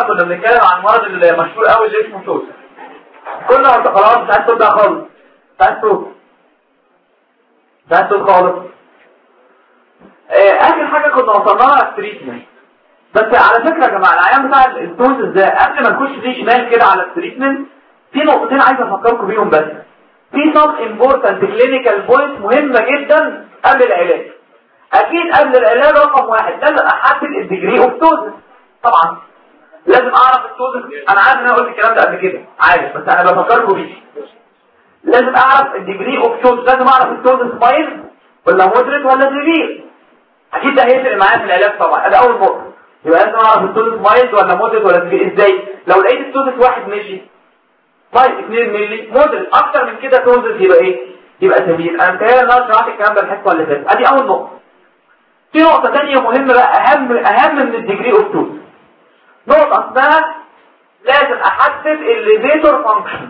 كنا بنتكلم عن المرض المشهور قوي اللي اسمه توت كنا قلت خلاص مش عايز تبدا خالص مش عايز توت مش عايز توت خالص آه، اخر حاجه كنا وصلنا لها التريتمنت بس على فكره يا جماعه العيان بتاع التوز ده قبل ما نخش فيه شمال كده على التريتمنت في نقطتين عايز افكركم بيهم بس في some important clinical point مهمه جدا قبل العلاج اكيد قبل العلاج رقم واحد لازم احدد الديجري اوف توزن طبعا لازم اعرف التوزن انا عارف ان انا قلت الكلام ده قبل كده عارف بس انا بفكركم بيه لازم اعرف الديجري اوف توزن لازم اعرف التوزن سمايل ولا مودريت ولا سيفير اكيد ده هيفرق معايا في العلاج طبعا ده اول نقطه يبقى لازم اعرف التوزن مايلد ولا مودريت ولا سيفير ازاي لو لقيت التوزن واحد مشي طيب 2 مللي مودريت اكتر من كده توزن يبقى ايه يبقى سيفير انا متهيألي ان انا شرحت الكلام ده الحصه اللي فاتت ادي اول نقطه في نقطة تانية مهمة بقى أهم أهم من الديجري اوف توز نقطة اسمها لازم أحدد الليفيتور فانكشن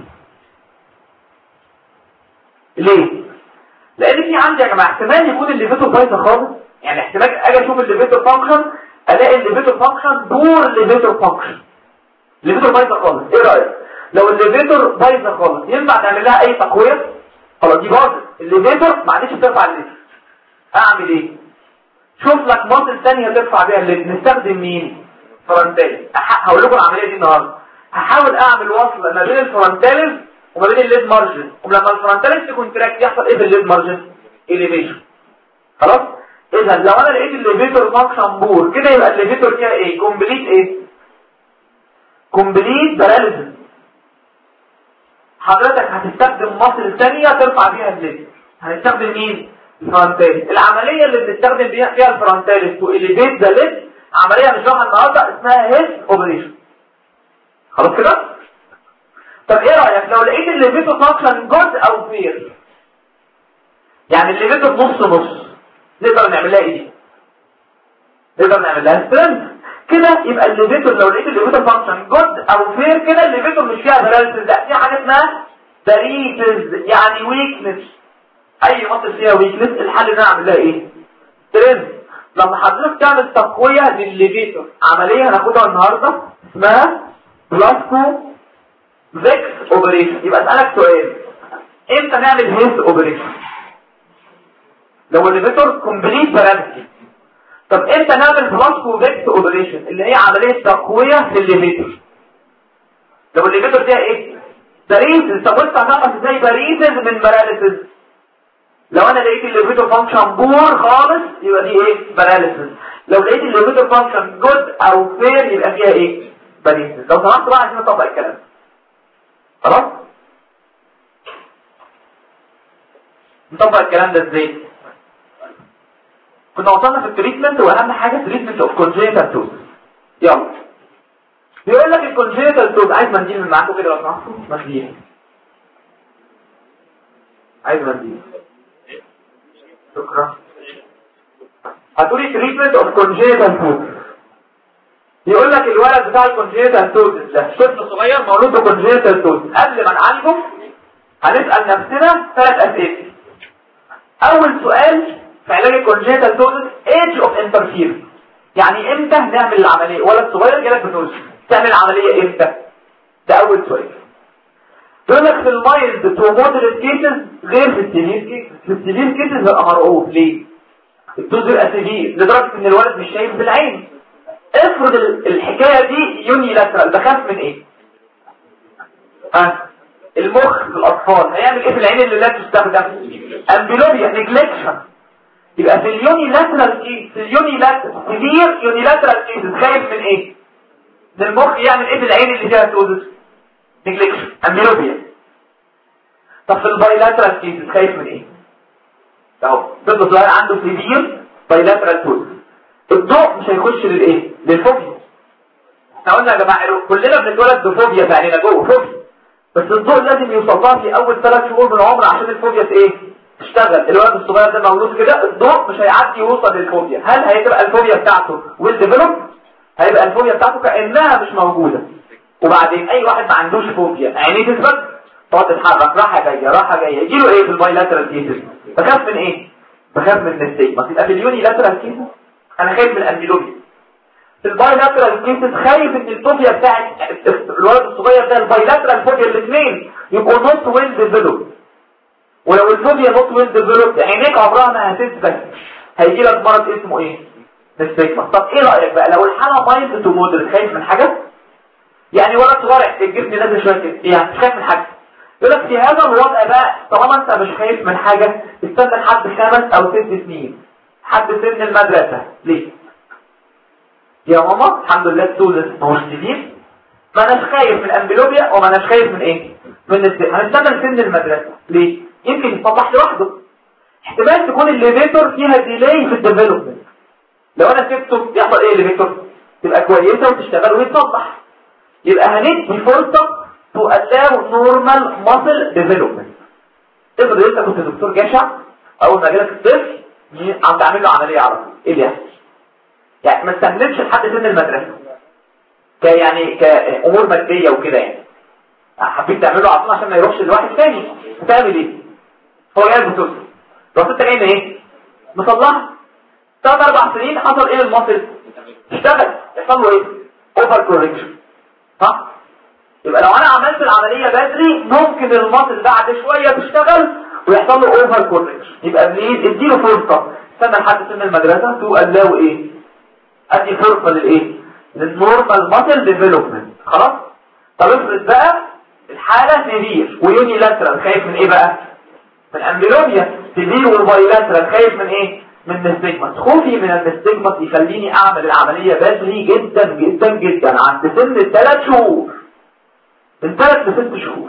ليه؟ لأن في عندي يا جماعة احتمال يكون الليفيتور بايظة خالص يعني احتمال أجي أشوف الليفيتور فانكشن ألاقي الليفيتور فانكشن دور الليفيتور فانكشن الليفيتور بايظة خالص إيه رأيك؟ لو الليفيتور بايظة خالص ينفع تعمل لها أي تقوية؟ خلاص دي باظت الليفيتور ما عادش بترفع الليفيتور أعمل إيه؟ شوف لك مصل ثانية ترفع بيها الليد نستخدم مين فرنتالي هقول لكم العملية دي النهاردة هحاول اعمل وصل ما بين الفرنتاليز وما بين الليد مارجن ولما الفرنتاليز تكونتراكت يحصل ايه في الليد مارجن اليفيشن خلاص اذا لو انا لقيت الليفيتور فانكشن بور كده يبقى الليفيتور فيها ايه كومبليت ايه كومبليت باراليزم حضرتك هتستخدم مصل ثانية ترفع بيها الليد هنستخدم مين الفرونتاليس العملية اللي بنستخدم بيها فيها الفرونتاليس تو اليفيت ذا ليد عملية هنشرحها النهارده اسمها هيس اوبريشن خلاص كده طب ايه رأيك لو لقيت الليفيتو فانكشن جزء او فير يعني الليفيتو نص نص نقدر نعمل لها ايه دي نقدر نعمل لها سترينث كده يبقى الليفيتو لو لقيت الليفيتو فانكشن جزء او فير كده الليفيتو مش فيها باراليسيس لا في حاجه اسمها باريتز يعني ويكنس اي مصل فيها ويكنس الحل ده اعمل لها ايه ترند لما حضرتك تعمل تقويه للليفيتور عمليه هناخدها النهارده اسمها بلاسكو فيكس اوبريشن يبقى اسالك سؤال امتى نعمل هيلث اوبريشن لو الليفيتور كومبليت باراليسيس طب امتى نعمل بلاسكو فيكس اوبريشن اللي هي عمليه تقويه للليفيتور لو الليفيتور فيها ايه باريزز طب انت هتعرف ازاي باريزز من باراليسيس لو انا لقيت الليفيتور فانكشن بور خالص يبقى دي ايه باراليسيس لو لقيت الليفيتور فانكشن جود او فير يبقى فيها ايه باراليسيس لو سمحت بقى عشان نطبق الكلام خلاص نطبق الكلام ده ازاي كنا وصلنا في التريتمنت واهم حاجه تريتمنت اوف كونجنتال توز يلا بيقول لك الكونجنتال توز عايز منديل من معاكم كده لو سمحتوا منديل عايز منديل شكرا هتقولي تريتمنت اوف كونجنتال توز يقول لك الولد بتاع الكونجنتال توز ده طفل صغير مولود بكونجنتال توز قبل ما نعالجه هنسال نفسنا ثلاث اسئله اول سؤال في علاج الكونجنتال توز ايج اوف انترفير يعني امتى نعمل العمليه ولد صغير جالك بتوز تعمل العمليه امتى ده اول سؤال يقول لك في المايلد تو مودريت كيسز غير في السيفير كيسز في السيفير كيسز بقى مرعوب ليه الدوز بيبقى سيفير لدرجه ان الولد مش شايف بالعين افرض الحكايه دي يوني لاترال بخاف من ايه ها المخ في الاطفال هيعمل ايه في العين اللي لا تستخدم امبلوبيا نيجلكشن يبقى في اليوني لاترال كيس في اليوني لاترال سيفير يوني لاترال كيسز خايف من ايه من المخ يعمل ايه في العين اللي فيها توزس نيجلكشن امبلوبيا طب في البايلاترال كيسز خايف من ايه اهو طفل صغير عنده سيفير بايلاترال توزس الضوء مش هيخش للايه للفوبيا احنا قلنا يا جماعه كلنا بنتولد بفوبيا في عينينا جوه فوبيا بس الضوء لازم يوصل لها في اول ثلاث شهور من العمر عشان الفوبيا ايه تشتغل الولد الصغير ده مولود كده الضوء مش هيعدي يوصل للفوبيا هل هيبقى الفوبيا بتاعته ويل ديفلوب هيبقى الفوبيا بتاعته كانها مش موجوده وبعدين اي واحد ما عندوش فوبيا عينيه تثبت تقعد تتحرك راحه جايه راحه جايه يجي له ايه في البايلاترال كيسز بخاف من ايه بخاف من الستيجما يبقى في اليوني لاترال كيسز انا خايف من الامبيلوبيا في البايلاترال كيسز خايف ان الفوبيا بتاعت الولد الصغير ده البايلاترال فوبيا الاثنين يبقوا نوت ويل ديفلوب ولو الفوبيا نوت ويل ديفلوب عينيك عمرها ما هتثبت هيجي لك مرض اسمه ايه السيجما طب ايه رايك بقى لو الحاله مايند تو مودر خايف من حاجه يعني ولد صغير الجسم نازل شويه كده يعني مش خايف من حاجه يقول لك في هذا الوضع بقى طالما انت مش خايف من حاجه استنى لحد خمس او ست سنين حد سن المدرسه ليه يا ماما الحمد لله السودس ما هوش كبير ما اناش خايف من الامبلوبيا وما اناش خايف من ايه من السن هنستنى لسن المدرسه ليه يمكن يتصلح لوحده احتمال تكون الليفيتور فيها ديلاي في الديفلوبمنت لو انا سبته يحصل ايه الليفيتور تبقى كويسه وتشتغل ويتصلح يبقى هندي فرصه تو الاو نورمال ماسل ديفلوبمنت افرض انت كنت دكتور جشع اول ما جالك الطفل عم تعمل له عمليه على طول ايه اللي يحصل يعني ما استنتش لحد سن المدرسه ك يعني كامور ماديه وكده يعني حبيت تعمله على طول عشان ما يروحش لواحد ثاني هتعمل ايه هو جاي بتوصل رحت انت جاي ايه مصلحه ثلاث اربع سنين حصل ايه المصل اشتغل يحصل له ايه اوفر كوركشن صح يبقى لو انا عملت العمليه بدري ممكن المصل بعد شويه تشتغل ويحصل له اوفر كوركشن يبقى بليز اديله فرصه استنى لحد سن المدرسه تقول ايه ادي فرصه للايه للنورمال ماسل ديفلوبمنت خلاص طب افرض بقى الحاله سيفير ويوني لاترال خايف من ايه بقى من الامبلوبيا سيفير والبايلاترال خايف من ايه من الستيجمات خوفي من الستيجمات يخليني اعمل العمليه بدري جدا جدا جدا عند سن الثلاث شهور من ثلاث لست شهور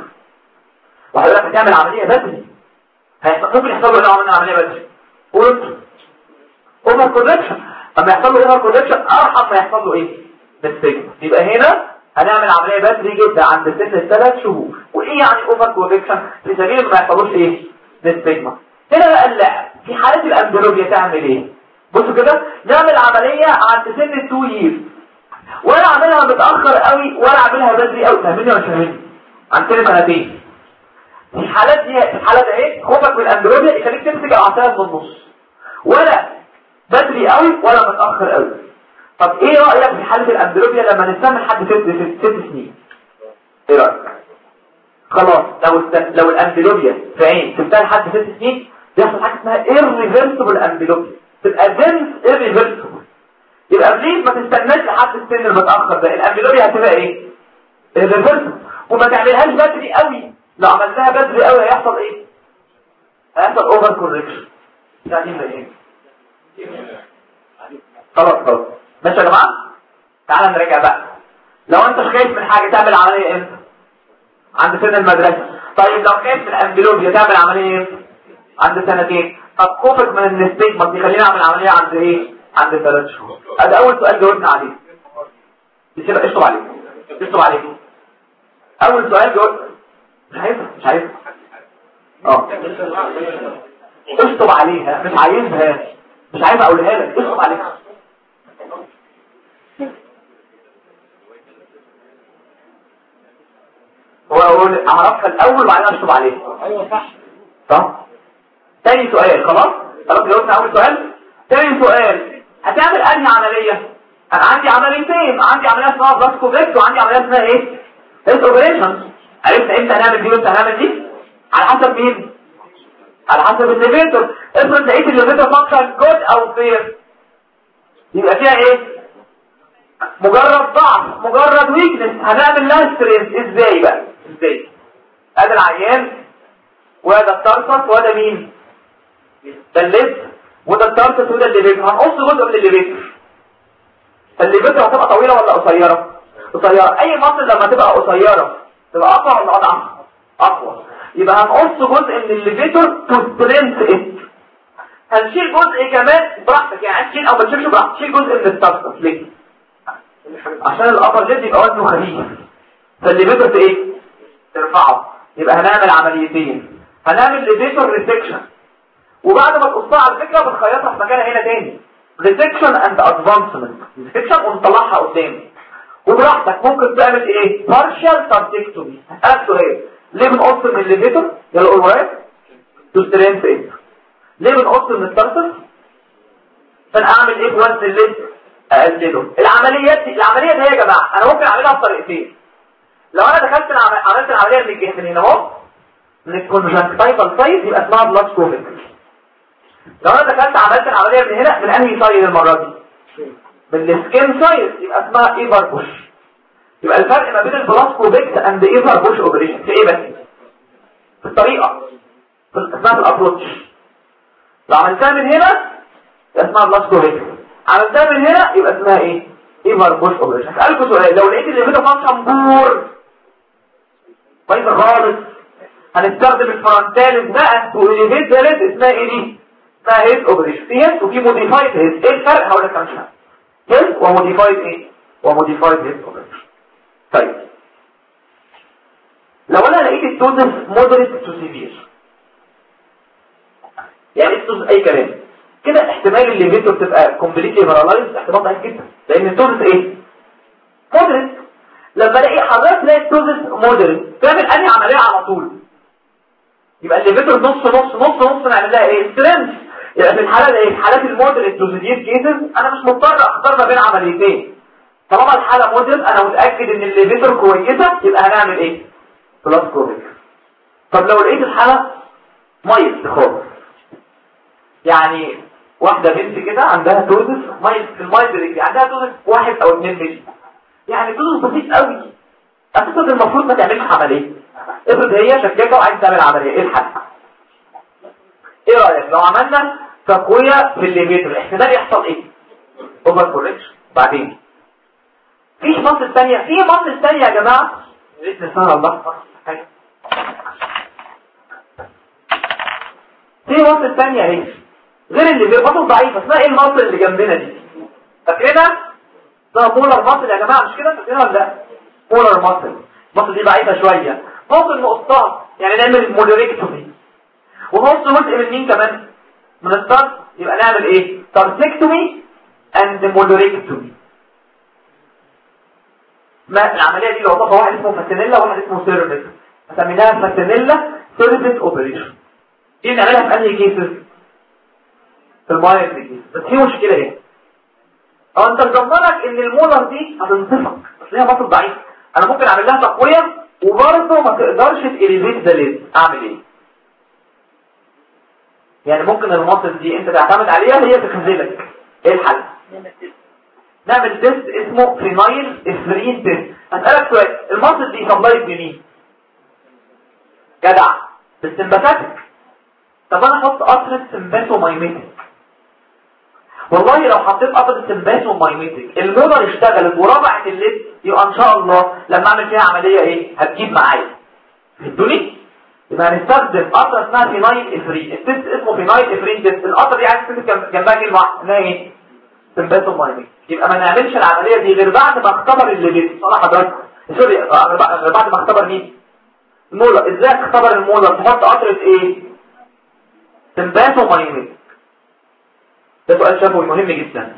وحضرتك هتعمل عمليه بدري ممكن يحصل له نوع من العمليه بدري قلت اوفر كوركشن اما يحصل له اوفر كوركشن ارحم ما يحصل له ايه بالسجن يبقى هنا هنعمل عمليه بدري جدا عند سن الثلاث شهور وايه يعني اوفر كوركشن في سبيل ما يحصلوش ايه بالسجن هنا بقى اللعب في حاله الامبلوبيا تعمل ايه بصوا كده نعمل عمليه عند سن التو يير ولا اعملها متاخر قوي ولا اعملها بدري قوي فاهمني ولا مش فاهمني عند سن سنتين في الحالات دي في الحالات ايه خوفك من الامبلوبيا يخليك تمسك العصايه من النص ولا بدري قوي ولا متاخر قوي طب ايه رايك في حاله الامبلوبيا لما نستنى لحد ست ست سنين ايه رايك خلاص لو است... لو الامبلوبيا في عين سبتها لحد ست سنين بيحصل حاجه اسمها irreversible امبلوبيا تبقى دنس irreversible يبقى بليز ما تستناش لحد السن المتاخر ده الامبلوبيا هتبقى ايه irreversible وما تعملهاش بدري قوي لو عملتها بدري قوي هيحصل ايه هيحصل اوفر كوركشن يعني ايه خلاص خلاص ماشي يا جماعه تعالى نراجع بقى لو انت خايف من حاجه تعمل عمليه امتى عند سن المدرسه طيب لو خايف من الامبلوبيا تعمل عمليه امتى عند سنتين طب خوفك من النستيجما دي خلينا نعمل عمليه عند ايه عند ثلاث شهور ادي اول سؤال جاوبنا عليه يسيب اشطب عليه اشطب عليه اول سؤال جاوب مش عايزها مش عايزها اه اشطب عليها مش عايزها مش عايز اقولها لك اشطب عليها هو اقول اعرفها الاول وبعدين اشطب عليها ايوه صح صح تاني سؤال خلاص خلاص جاوبنا اول سؤال تاني سؤال هتعمل انهي عمليه انا عندي عمليتين عندي عمليه اسمها بلاسكو فيكت وعندي عمليه اسمها ايه هيد اوبريشن عرفت امتى هنعمل دي وامتى هنعمل دي على حسب مين على حسب الليفيتور افرض لقيت الليفيتور فانكشن جود او فير يبقى فيها ايه مجرد ضعف مجرد ويكنس هنعمل لها ستريس ازاي بقى ازاي ادي العيان وده الترسس وده مين ده الليفت وده الترسس وده الليفيتور هنقص جزء من الليفيتور الليفيتور هتبقى طويله ولا قصيره قصيره اي مصل لما تبقى قصيره تبقى اقوى ولا اضعف اقوى يبقى هنقص جزء من الليفيتور تو سترينث ات هنشيل جزء كمان براحتك يعني تشيل او ما تشيلش براحتك تشيل جزء من الترسس ليه عشان الابر جد يبقى وزنه خفيف فالليفيتور ايه ترفعه يبقى هنعمل عمليتين هنعمل ليفيتور ريسكشن وبعد ما تقصها على فكره بنخيطها في مكانها هنا تاني ريسكشن اند ادفانسمنت ريسكشن ونطلعها قدام وبراحتك ممكن تعمل ايه بارشال تارتكتومي هسألك سؤال ليه بنقص من الليفيتور يلا قول ورايا تو سترينث ايه ليه بنقص من الترسل عشان اعمل ايه بوزن الليفت اقلله العمليات دي العمليه دي يا جماعه انا ممكن اعملها بطريقتين لو انا دخلت عملت العمليه من الجهه من هنا اهو من الكونجكتيفال سايد يبقى اسمها بلاد كوفيك لو انا دخلت عملت العمليه من هنا من انهي سايد المره دي من السكين سايد يبقى اسمها ايفر بوش يبقى الفرق ما بين البلاد كوفيك اند ايفر بوش اوبريشن في ايه بس في الطريقه في اسمها في الابروتش لو عملتها من هنا يبقى اسمها بلاد كوفيك عملتها من هنا يبقى اسمها ايه ايفر بوش اوبريشن هسألكم سؤال لو لقيت اللي بيتا فانكشن بور كويس خالص هنستخدم الفرونتاليس بقى والليفيت ده اسمها ايه دي اسمها هيد اوبريشن في هيد وفي موديفايد هيد ايه الفرق هقول لك امشي هيد وموديفايد ايه وموديفايد هيد اوبريشن طيب لو انا لقيت التوزن مودريت تو سيفير يعني التوزن اي كلام كده احتمال الليفيتور تبقى كومبليتلي بارالايز احتمال ضعيف جدا لان التوزن ايه مودريت لما الاقي حضرتك تلاقي التوزن مودريت تعمل انهي عمليه على طول يبقى الليفيتور نص نص نص نص نعمل لها ايه سترينث يبقى في الحاله ايه حالات المودريت تو سيفير كيسز انا مش مضطر اختار ما بين عمليتين طالما الحاله مودريت انا متاكد ان الليفيتور كويسه يبقى هنعمل ايه بلس كوفيك طب لو لقيت الحاله مايل خالص يعني واحدة بنت كده عندها توزس مايل في المايل عندها توزس واحد او اتنين ملي يعني توزس بسيط قوي اساسا المفروض ما تعملش عملية افرض هي شكاكة وعايز تعمل عملية ايه الحل ايه رأيك لو عملنا تقوية في الليميتر الاحتمال يحصل ايه اوفر كوريكشن بعدين في مصر ثانيه في مصر ثانيه يا جماعة ريت نسهر الله في مصر ثانيه اهي غير اللي بيربطوا ضعيفه اسمها ايه المصل اللي جنبنا دي فاكرينها ده مولر مصل يا جماعه مش كده فاكرينها ولا لا مولر مصل المصل دي ضعيفه شويه مصل نقطتها يعني نعمل مودريكتومي ونص جزء من مين كمان من الستارت يبقى نعمل ايه تارسكتومي اند مودريكتومي ما العمليه دي لو وصفها واحد اسمه فاتينيلا وواحد اسمه سيرفيس سميناها فاتينيلا سيرفيس اوبريشن دي نعملها في انهي كيسز في المايه دي بس في مشكله هنا او انت مضمنك ان المولر دي هتنصفك بس هي مصر ضعيف انا ممكن اعمل لها تقويه وبرضه ما تقدرش تاليفيت ذا ليد اعمل ايه يعني ممكن المصل دي انت تعتمد عليها هي تخزلك ايه الحل نعمل تيست اسمه فينايل افرين تيست اسالك سؤال المصل دي سبلايت بمين جدع بالسمباتيك طب انا احط قطره سمباتو مايميتك والله لو حطيت قطره سمباتو مايميتك المودر اشتغلت ورفعت الليد يبقى ان شاء الله لما اعمل فيها عمليه ايه هتجيب معايا فهمتوني يبقى هنستخدم قطره اسمها فينايل افرين التست اسمه فينايل افرين تيست القطره دي عايز تكتب جنبها كلمه واحده اسمها ايه سمباتو مايميتك يبقى ما نعملش العمليه دي غير بعد ما اختبر الليد صلاح حضرتك سوري بعد ما اختبر مين المولر ازاي تختبر المولر تحط قطره ايه سمباتو مايميتك ده سؤال شفوي مهم جدا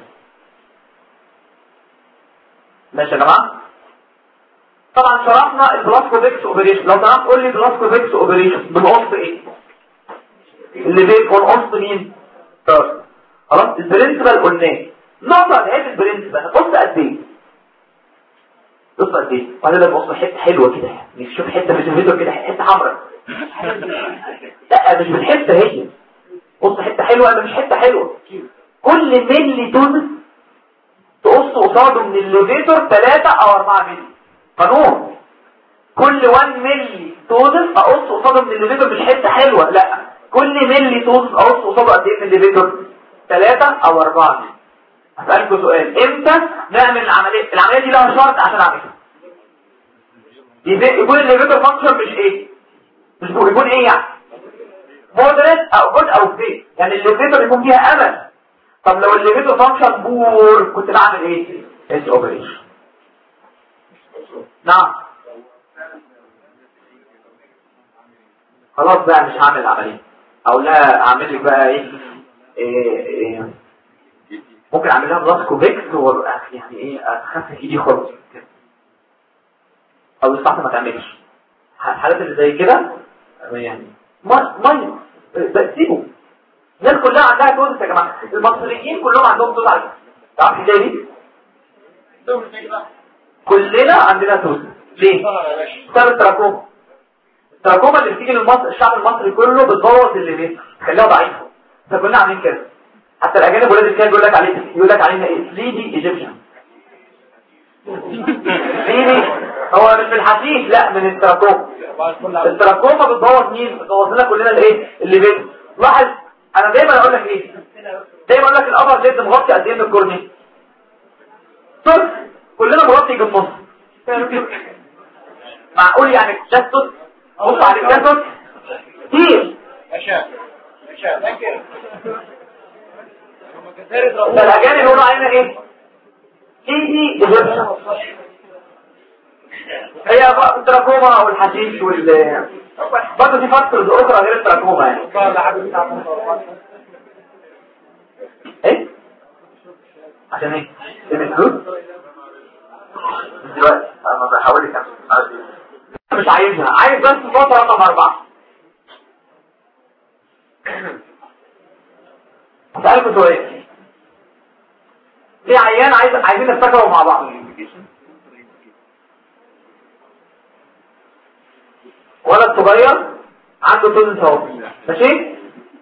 ماشي يا جماعه طبعا شرحنا البلاسكوفيكس اوبريشن لو تعرف قول لي بلاسكوفيكس اوبريشن بنقص ايه اللي بيكون قص مين طيب خلاص البرنسبل قلناه نقطه نهايه البرنسبل بص قد ايه بص قد ايه وبعدين ده بص حته حلوه كده يعني شوف حته في الفيديو كده حته حمراء لا مش بالحته هي بص حته حلوه ولا مش حته حلوه كل ملي توزن تقص قصاده من الليفيتور 3 او 4 ملي قانون كل 1 ملي توزن اقص قصاده من الليفيتور مش حته حلوه لا كل ملي توزن اقص قصاده قد ايه من الليفيتور 3 او 4 ملي هسألكوا سؤال امتى نعمل العملية العملية دي لها شرط عشان اعملها يكون الليفيتور فانكشن مش ايه مش يكون ايه يعني مودريت او جود او فيه يعني الليفيتور يكون فيها امل طب لو الليفيتور فانكشن بور كنت بعمل ايه اس اوبريشن نعم خلاص بقى مش هعمل عمليه او لا اعمل لك بقى ايه, إيه, إيه ممكن اعمل لها بلاس كوفيكس يعني ايه اخفف ايدي خالص او يستحسن ما تعملش الحالات اللي زي كده يعني ما ما سيبه الناس كلها عندها توزن يا جماعه المصريين كلهم عندهم توزن على تعرف ازاي دي كلنا عندنا توزن ليه بسبب التراكم التراكوما اللي بتيجي للمصر الشعب المصري كله بتبوظ اللي بيه خليها ضعيفه فكلنا عاملين كده حتى الاجانب ولاد الكلاب يقول لك عليه يقول لك علينا ايه سليدي ايجيبشن سليدي هو مش من الحشيش لا من التراكوما التراكوما بتبوظ مين بتبوظ لنا كلنا الايه اللي بيه لاحظ انا دايما اقول لك ايه دايما اقول لك القمر جد مغطي قد ايه من الكورني صفر كلنا مغطي بالنص معقول يعني التجسد بص على التجسد كتير مشاء مشاء فاكر ده الاجانب يقولوا علينا ايه ايدي ايجيبشن هي بقى التراكوما او الحشيش وال برضه في فاكتورز اخرى غير التراكوما يعني ايه عشان ايه عشان الفلوس دلوقتي انا بحاول اكمل مش عايزها عايز بس نقطه رقم اربعه اسالكم سؤال في عيان عايز عايزين نفتكروا مع بعض ولد صغير عنده طن اهو ماشي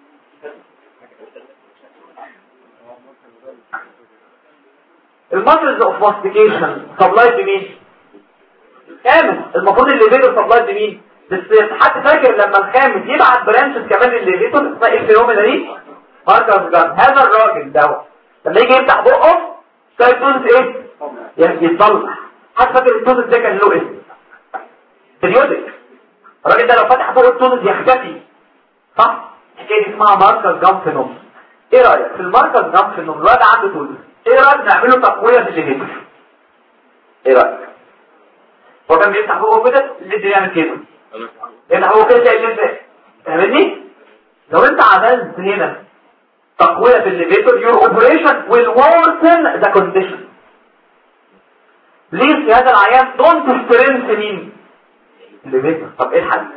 الماترز اوف ماستيكيشن سبلاي بمين كامل المفروض الليفيتور سبلاي بمين بس حد فاكر لما الخامس يبعت برانشز كمان للليفيتور اسمها ايه الفينومينا دي ماركرز جان هذا الراجل ده لما يجي يفتح بقه تلاقي الدوز ايه يعني يتصلح حد فاكر الدوز ده كان له اسم بريودك الراجل ده لو فتح بقه الدوز يختفي صح الحكايه دي اسمها ماركرز جان فينوم ايه رايك في الماركرز جان فينوم الواد عنده دوز ايه رايك نعمله تقويه في الليفيتور ايه رايك هو كان بيفتح بقه كده الليد يعمل كده يفتح بقه كده تلاقي الليد فاهمني لو انت عملت هنا تقوية في الليفيتور your operation will worsen the condition ليه في هذا العيان don't strengthen مين الليفيتور طب ايه الحل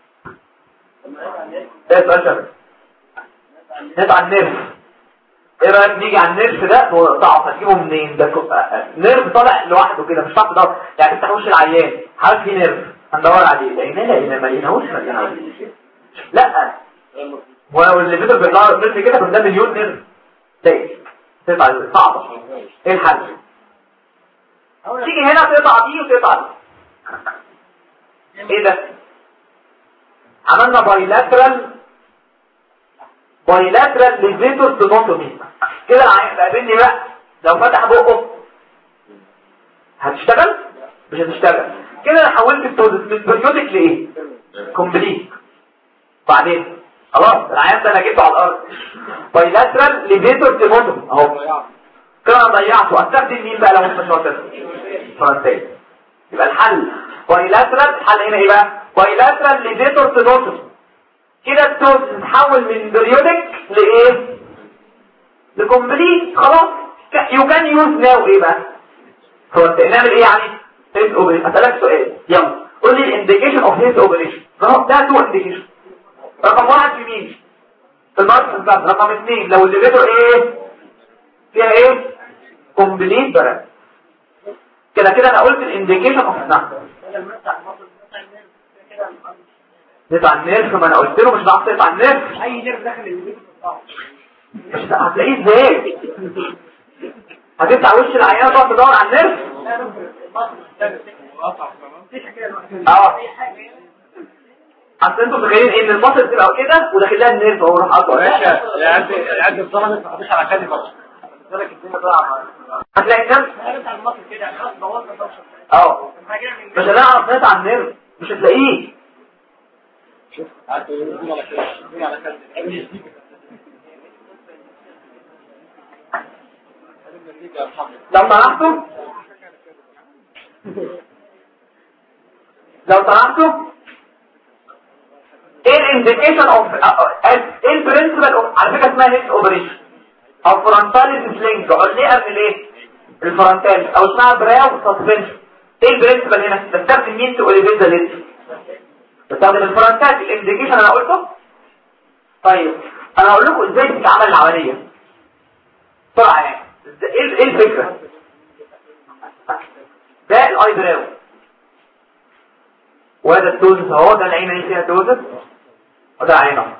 ايه السؤال نقطع النيرف ايه رايك نيجي على النيرف ده نقطعه هتجيبه منين ده نيرف طالع لوحده كده مش هتعرف تدور يعني انت وش العيان حاول في نيرف هندور عليه لقينا لقينا ما لقيناهوش ما لقيناهوش لا ولو الليفيتور بيطلع نيرف كده كنا ده مليون نيرف تاني تقطع صعبه ايه الحل تيجي هنا تقطع دي وتقطع دي ايه ده عملنا بايلاترال بايلاترال ليفيتور تنوتومي كده العين قابلني بقى لو فتح بقه هتشتغل مش هتشتغل كده انا حولت البريودك لايه كومبليت بعدين خلاص العيان ده انا جبته على الارض بايلاترال ليفيتور تنوتومي اهو كده انا ضيعته استخدم مين بقى لو انت شاطر فرنسي يبقى الحل بايلاترال الحل هنا ايه بقى بايلاترال ليفيتور تنوتومي كده الدوز نتحول من بريودك لايه لكومبليت خلاص يو كان يوز ناو ايه بقى هو انت نعمل ايه يعني هيد اوبريشن اسالك سؤال يلا قول لي الانديكيشن اوف هيد اوبريشن ده تو انديكيشن رقم واحد في مين في الماركت رقم اثنين لو الليفيتور ايه فيها ايه كومبليت بقى كده كده انا قلت الانديكيشن اوف نعم تقطع النيرف ما انا قلت له مش هتعرف تقطع النيرف اي نيرف داخل الليفيتور مش هتلاقيه ازاي هتفتح وش العيانه تقعد تدور على النيرف اه اصل انتوا متخيلين ان المصل تبقى كده وداخل لها النيرف اهو راح قطع باشا العد العد الظلمت ما على كده بقى لك الدنيا ضايعه هتلاقي النيرف بتاع المصل كده خلاص بوظنا دوشه اه مش هنعرف نقطع النيرف مش هتلاقيه شوف قعدت يقول على كده يقول على كده لو طلعتوا لو طلعتوا ايه الانديكيشن اوف ايه البرنسبل على فكره اسمها هيد اوبريشن او فرونتاليس سلينج علقه من الايه الفرونتاليس او اسمها براو سسبنشن ايه البرنسبل هنا بستخدم مين تو اليفيت ذا ليد بستخدم الفرونتال الانديكيشن انا قلته طيب انا هقول لكم ازاي بتتعمل العمليه بسرعه يعني ايه ايه الفكره الاي براو وهذا التوزس اهو ده العين اللي فيها توزس وده عينه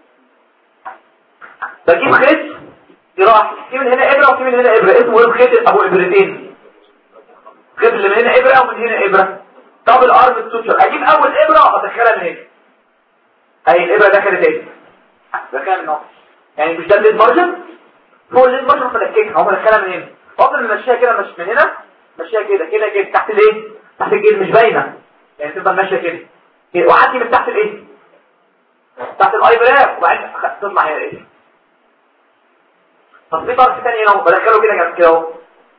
بجيب خيط جراح في من هنا ابره وفي من هنا ابره اسمه ايه الخيط ابو ابرتين الخيط اللي من هنا ابره ومن هنا ابره طب الارم ستوتشر اجيب اول ابره وادخلها من هنا اهي الابره دخلت ايه دخلها من هنا يعني مش ده الليد مارجن فوق الليد مارجن فدككها هم دخلها من هنا افضل ماشيها كده مش من هنا ماشيها كده كده كده تحت الايه تحت الجلد مش باينه يعني تفضل ماشيه كده كده وعدي من تحت الايه تحت الاي براف وبعدين تطلع هنا ايه طب في طرف ثاني هنا بدخله كده جنب كده اهو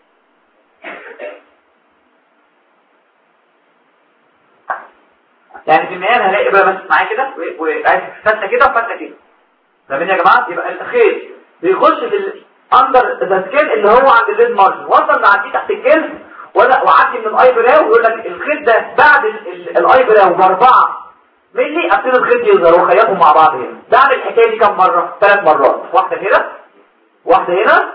يعني في النهايه هلاقي ابره بس معايا كده وعايز فتله كده وفتله كده فاهمين يا جماعه يبقى الخيط بيخش في الاندر ذا سكين اللي هو عند الليد مارجن وصل نعديه تحت الجلد ولا وعدي من الاي براو ويقول لك الخيط ده بعد الاي براو باربعه ملي ابتدي الخيط يظهر وخيطهم مع بعض هنا بعمل الحكايه دي كم مره ثلاث مرات واحده هنا واحده هنا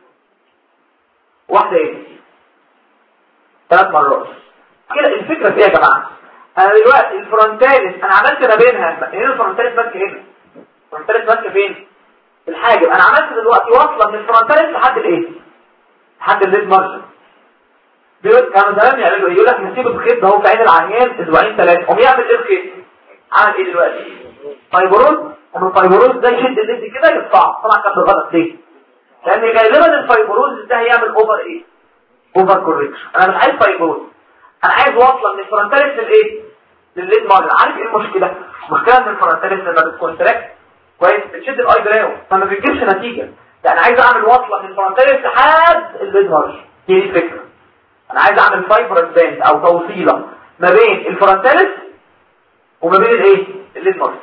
واحده هنا ثلاث مرات كده الفكره في ايه يا جماعه انا دلوقتي الفرونتاليس انا عملت ما بينها هنا الفرونتاليس ماسكه هنا الفرونتاليس ماسكه فين الحاجب انا عملت دلوقتي واصله من الفرونتاليس لحد الايه لحد الليد مارجن بيقول كانوا زمان يعملوا ايه يقول لك نسيب الخيط ده هو في عين العيان اسبوعين ثلاثه قوم يعمل ايه الخيط عمل ايه دلوقتي فايبروز ومن الفايبروز ده يشد الليد كده يقطعه طبعا كان غلط ليه لان غالبا الفايبروز ده هيعمل اوفر ايه اوفر كوركشن انا مش عايز فايبروز انا عايز واصله من الفرونتاليس للايه للليد مارجن عارف ايه المشكله المشكله ان الفرونتاليس لما بتكونتراكت كويس بتشد الاي براو فما بتجيبش نتيجه يعني عايز اعمل وصله من الفرونتاليس لحد الليد مارجن هي دي الفكره انا عايز اعمل فايبر باند او توصيله ما بين الفرونتاليس وما بين الايه الليد مارجن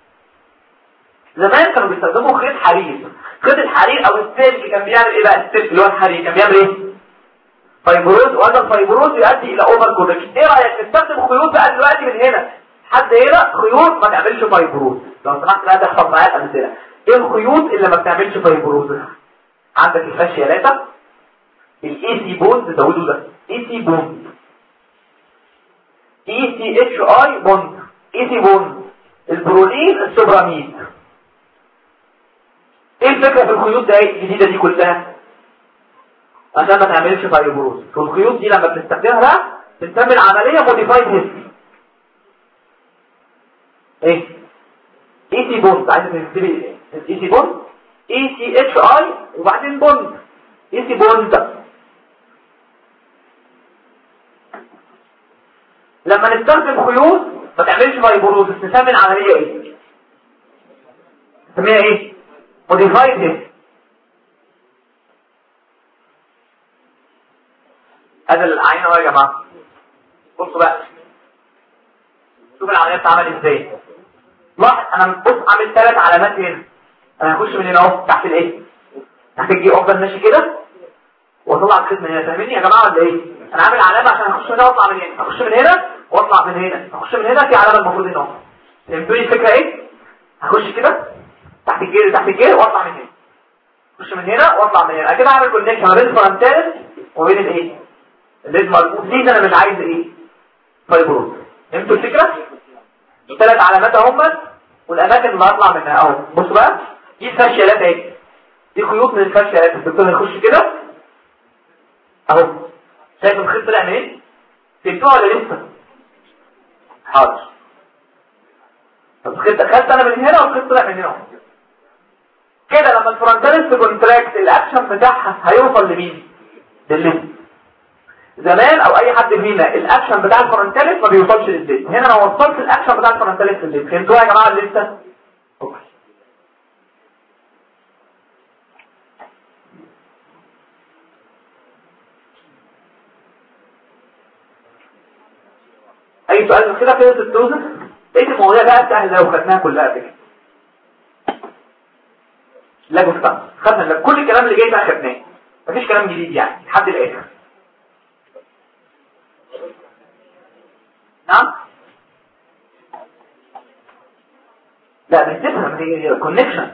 زمان كانوا بيستخدموا خيط حرير خيط الحرير او السلك كان بيعمل ايه بقى السلك اللي هو الحرير كان بيعمل ايه فايبروز وهذا الفايبروز يؤدي الى اوفر كوركشن ايه رايك تستخدم خيوط بقى دلوقتي من هنا حد هنا خيوط ما تعملش فايبروز لو سمحت لا تحفظ معايا الامثله ايه الخيوط اللي ما بتعملش فايبروز عندك الفاشيالاتا الاي سي بوند زودوا ده اي سي بوند اي سي اتش اي بوند اي سي بوند البرولين السوبراميد ايه الفكره في الخيوط ده الجديده دي كلها عشان ما تعملش فايبروز والخيوط دي لما بنستخدمها بنسمي العمليه موديفايد هيستري ايه اي سي بوند عايز تكتبي الاي سي بوند اي سي اتش اي وبعدين بوند اي سي بوند لما نستخدم خيوط ما تعملش فايبروز نسمي العمليه ايه نسميها ايه موديفايد هيستري هذا العين اهو يا جماعه بصوا بقى شوف العمليه بتتعمل ازاي لاحظ انا بص عامل ثلاث علامات هنا انا هخش من هنا اهو تحت الايه تحت الجي افضل ماشي كده واطلع الخيط من هنا فاهميني يا جماعه ولا ايه انا عامل علامه عشان اخش من هنا واطلع من هنا اخش من هنا واطلع من هنا اخش من هنا في علامه المفروض هنا اهو فهمتوا الفكره ايه هخش كده تحت الجير تحت الجير واطلع من هنا اخش من هنا واطلع من هنا كده اعمل كونكشن ما بين الفرنتالس وبين الايه الليد مربوط ليه انا مش عايز ايه فايبروز فهمتوا الفكره ثلاث علامات اهم والاماكن اللي هطلع منها اهو بصوا بقى دي الفاشيالات اهي دي خيوط من الفاشيالات الدكتور هيخش كده اهو شايف الخيط طلع منين فهمتوها ولا لسه حاضر طب الخيط دخلت انا من هنا والخيط طلع من هنا اهو كده لما الفرونتاليس كونتراكت الاكشن بتاعها هيوصل لمين للليد زمان او اي حد فينا الاكشن بتاع الفرونتاليس ما بيوصلش للديت هنا انا وصلت الاكشن بتاع الفرونتاليس للديت فهمتوها يا جماعه لسه اوكي اي سؤال من كده في الدوزر ايه المواضيع بقى سهله لو خدناها كلها كده لا جفتها خدنا كل الكلام اللي جاي ده خدناه مفيش كلام جديد يعني لحد الاخر نعم لا بتفهم هي كونكشن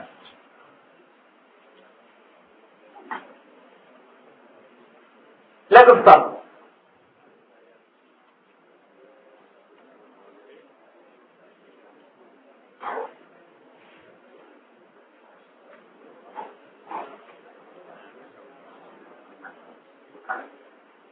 لا تفتر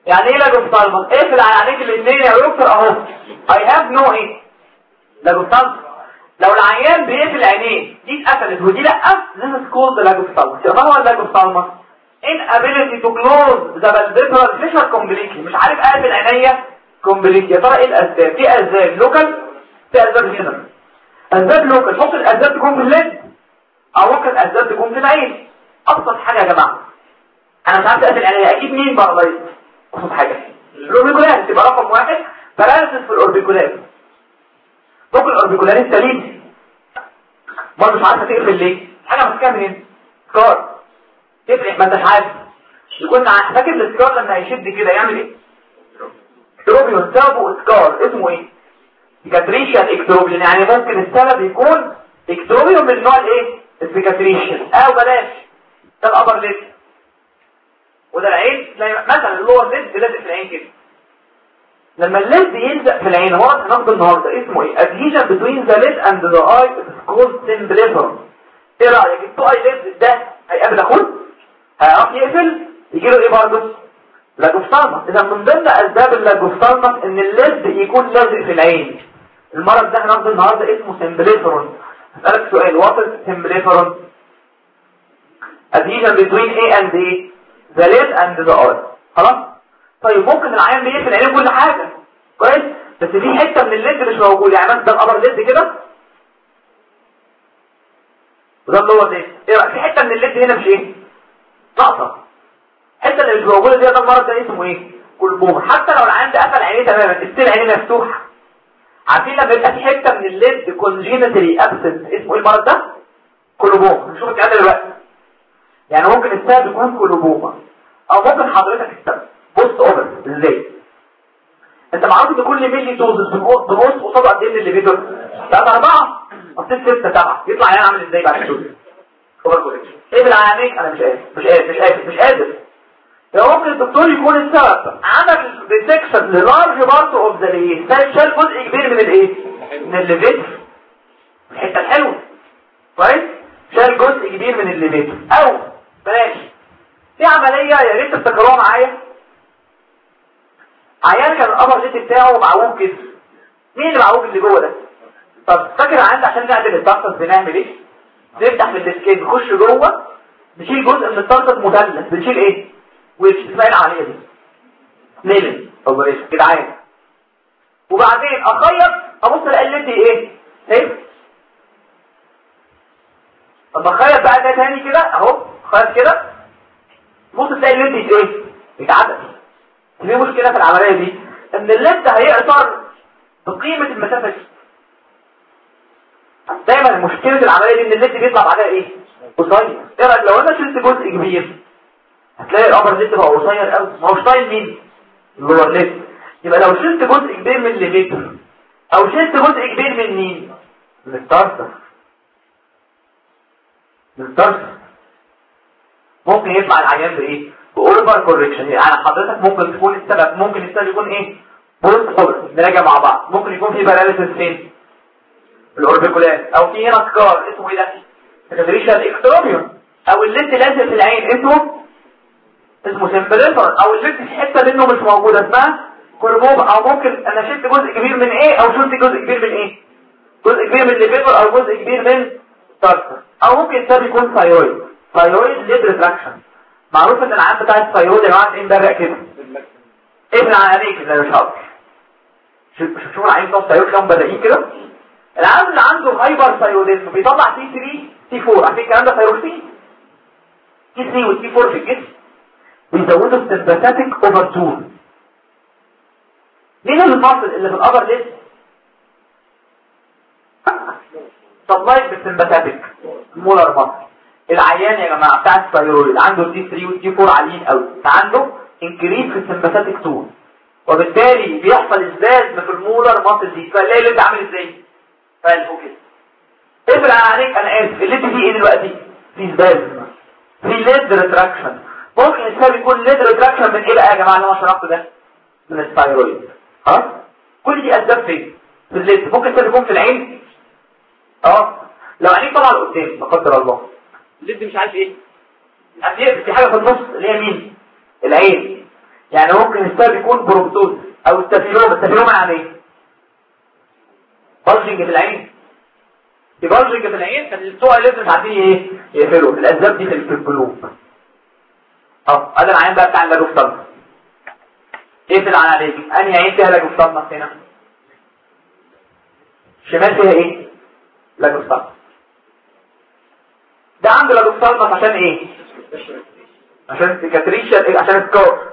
يعني ايه لاجوفتالمس اقفل على عينيك الاثنين يا دكتور اهو اي هاف نو ايه لاجوفتالمس لو العيان بيقفل عينيه دي اتقفلت ودي لا this is called لاجوفتالمس يا ترى لاجوفتالمس inability to close the valvular fissure completely مش عارف اقفل عينيا completely يا ترى ايه الاسباب في اسباب لوكال في اسباب هنا اسباب لوكال ممكن الاسباب تكون في الليد او ممكن الاسباب تكون في العين ابسط حاجه يا جماعه انا مش عارف اقفل عينيا اكيد مين بارلايز ابسط حاجه الاوربيكولار تبقى رقم واحد باراليسيس في الاوربيكولار ممكن الاوربيكولار السليم برضه مش عارفه تقفل ليه حاجه ماسكاها منين سكار تفرق ما انتش عارف يكون فاكر السكار لما هيشد كده يعمل ايه اكتروبيون سابو سكار اسمه ايه سيكاتريشن اكتروبيون يعني ممكن السبب يكون اكتروبيون من النوع الايه السيكاتريشن او بلاش ده الابر ليد وده العين مثلا اللور ليد لازق في العين كده لما الليد يلزق في العين هو هناخده النهارده اسمه ايه adhesion between the lid and the eye is called symblism ايه رايك التو اي ليد ده هيقابل اخوه هيعرف يقفل يجي له ايه برضه لاجوفتالمس اذا من ضمن اسباب اللاجوفتالمس ان الليد يكون لازق في العين المرض ده هناخده النهارده اسمه سمبليفرون هسألك سؤال وات از سمبليفرون adhesion between A and A the lid and the eye خلاص طيب ممكن العيان بيقفل عينيه كل حاجه كويس بس في حته من الليد مش موجود يعني مثلا ده القمر ليد كده وده اللور ليد ايه رأيك؟ في حته من الليد هنا مش ايه ناقصه الحته اللي مش موجوده دي ده المرض ده اسمه ايه كلبوم حتى لو العيان ده قفل عينيه تماما السيل عينيه مفتوحه عارفين لما يبقى في حته من الليد كونجينيتالي ابسنت اسمه ايه المرض ده كلبوم نشوف الكلام دلوقتي يعني ممكن السبب يكون كلبوما او ممكن حضرتك السبب بص اوفر ازاي انت معروف ان كل ملي دوزز بنقص قصاده قد ايه من الليفيتور بقى اربعه قصيت سته سبعه يطلع يعني عامل ازاي بعد الدوز اوفر كوريكشن ايه بالعيانين انا مش قادر مش قادر مش قادر مش قادر لو ممكن الدكتور يكون السبب عمل ديتكشن للارج بارت اوف ذا ليه شال جزء كبير من الايه من الليفيتور الحته الحلوه كويس شال جزء كبير من الليفيتور او بلاش في عمليه يا ريت تفتكروها معايا عيان كان القمر ليت بتاعه معوج كده مين اللي معوج اللي جوه ده طب فاكر عندي عشان نعدل الترطس بنعمل ايه نفتح من السكين نخش جوه نشيل جزء من الترطس مثلث بنشيل ايه وش اسمها العمليه دي ليلن اوبريشن كده عين وبعدين اخيط ابص الاقي الليتي ايه ايه طب اخيط بقى ده تاني كده اهو خيط كده بص تلاقي الليتي ايه اتعدل في مشكلة في العملية دي ان الليد هيقصر بقيمة المسافة دي دايما مشكلة العملية دي ان الليد بيطلع بعدها ايه قصير ايه رأيك لو انا شلت جزء كبير هتلاقي الابر ليد بقى قصير قوي ما هوش طايل مين اللور ليد يبقى لو شلت جزء كبير من الليد او شلت جزء كبير من مين من التارتر من التارتر ممكن يطلع العيان بايه باوفر كوركشن يعني حضرتك ممكن تكون السبب ممكن السبب يكون ايه بوست اوفر نراجع مع بعض ممكن يكون في باراليسيس فين الاوربيكولار او في هنا سكار اسمه ايه ده سكاتريشال اكتروبيوم او الليد لازق في العين اسمه اسمه سمبليفر او الليد في حته منه مش موجوده اسمها كربوم او ممكن انا شلت جزء كبير من ايه او شلت جزء كبير من ايه جزء كبير من الليفر او جزء كبير من تارتر او ممكن السبب يكون ثايرويد ثايرويد ليد ريتراكشن معروف ان العام بتاع الثايرويد يا جماعه ايه مبرق كده ايه من عليك كده مش هقدر شوف شوف العين بتاع الثايرويد كانوا مبرقين كده العام اللي عنده هايبر ثايروديزم بيطلع تي 3 تي 4 عارفين الكلام ده ثايروكسين تي 3 والتي 4 في الجسم بيزودوا السمباثيك اوفر تول مين المصل اللي في الابر ليست سبلايت بالسمباثيك مولر مصل العيان يا جماعه بتاع الثايرويد عنده تي 3 والتي 4 عاليين قوي فعنده انكريز في السمباثيك تول وبالتالي بيحصل ازداد في المولر مصل دي فالليل اللي انت عامل ازاي فالفو كده افرع عليك انا اسف اللي انت فيه ايه دلوقتي في ازداد في ليد ريتراكشن ممكن السبب يكون ليد ريتراكشن من ايه بقى يا جماعه اللي انا شرحته ده من الثايرويد خلاص كل دي اسباب فين في الليد ممكن السبب يكون في العين اه لو عينيك طلع لقدام لا قدر الله الليد مش عارف ايه عارف ايه في حاجه في النص اللي هي مين العين يعني ممكن السبب يكون بروبتوز او التافيلوما التافيلوما يعني ايه بلجنج في العين في بلجنج في العين فالسوء لازم مش عارفين ايه يقفلوا الاسباب دي في القلوب اه هذا العين بقى بتاع اللاجوفتالمس ايه في العين عليك انهي عين فيها لاجوفتالمس هنا شمال فيها ايه لاجوفتالمس ده عنده لاجوفتالمس عشان ايه عشان سيكاتريشن إيه؟ عشان الكور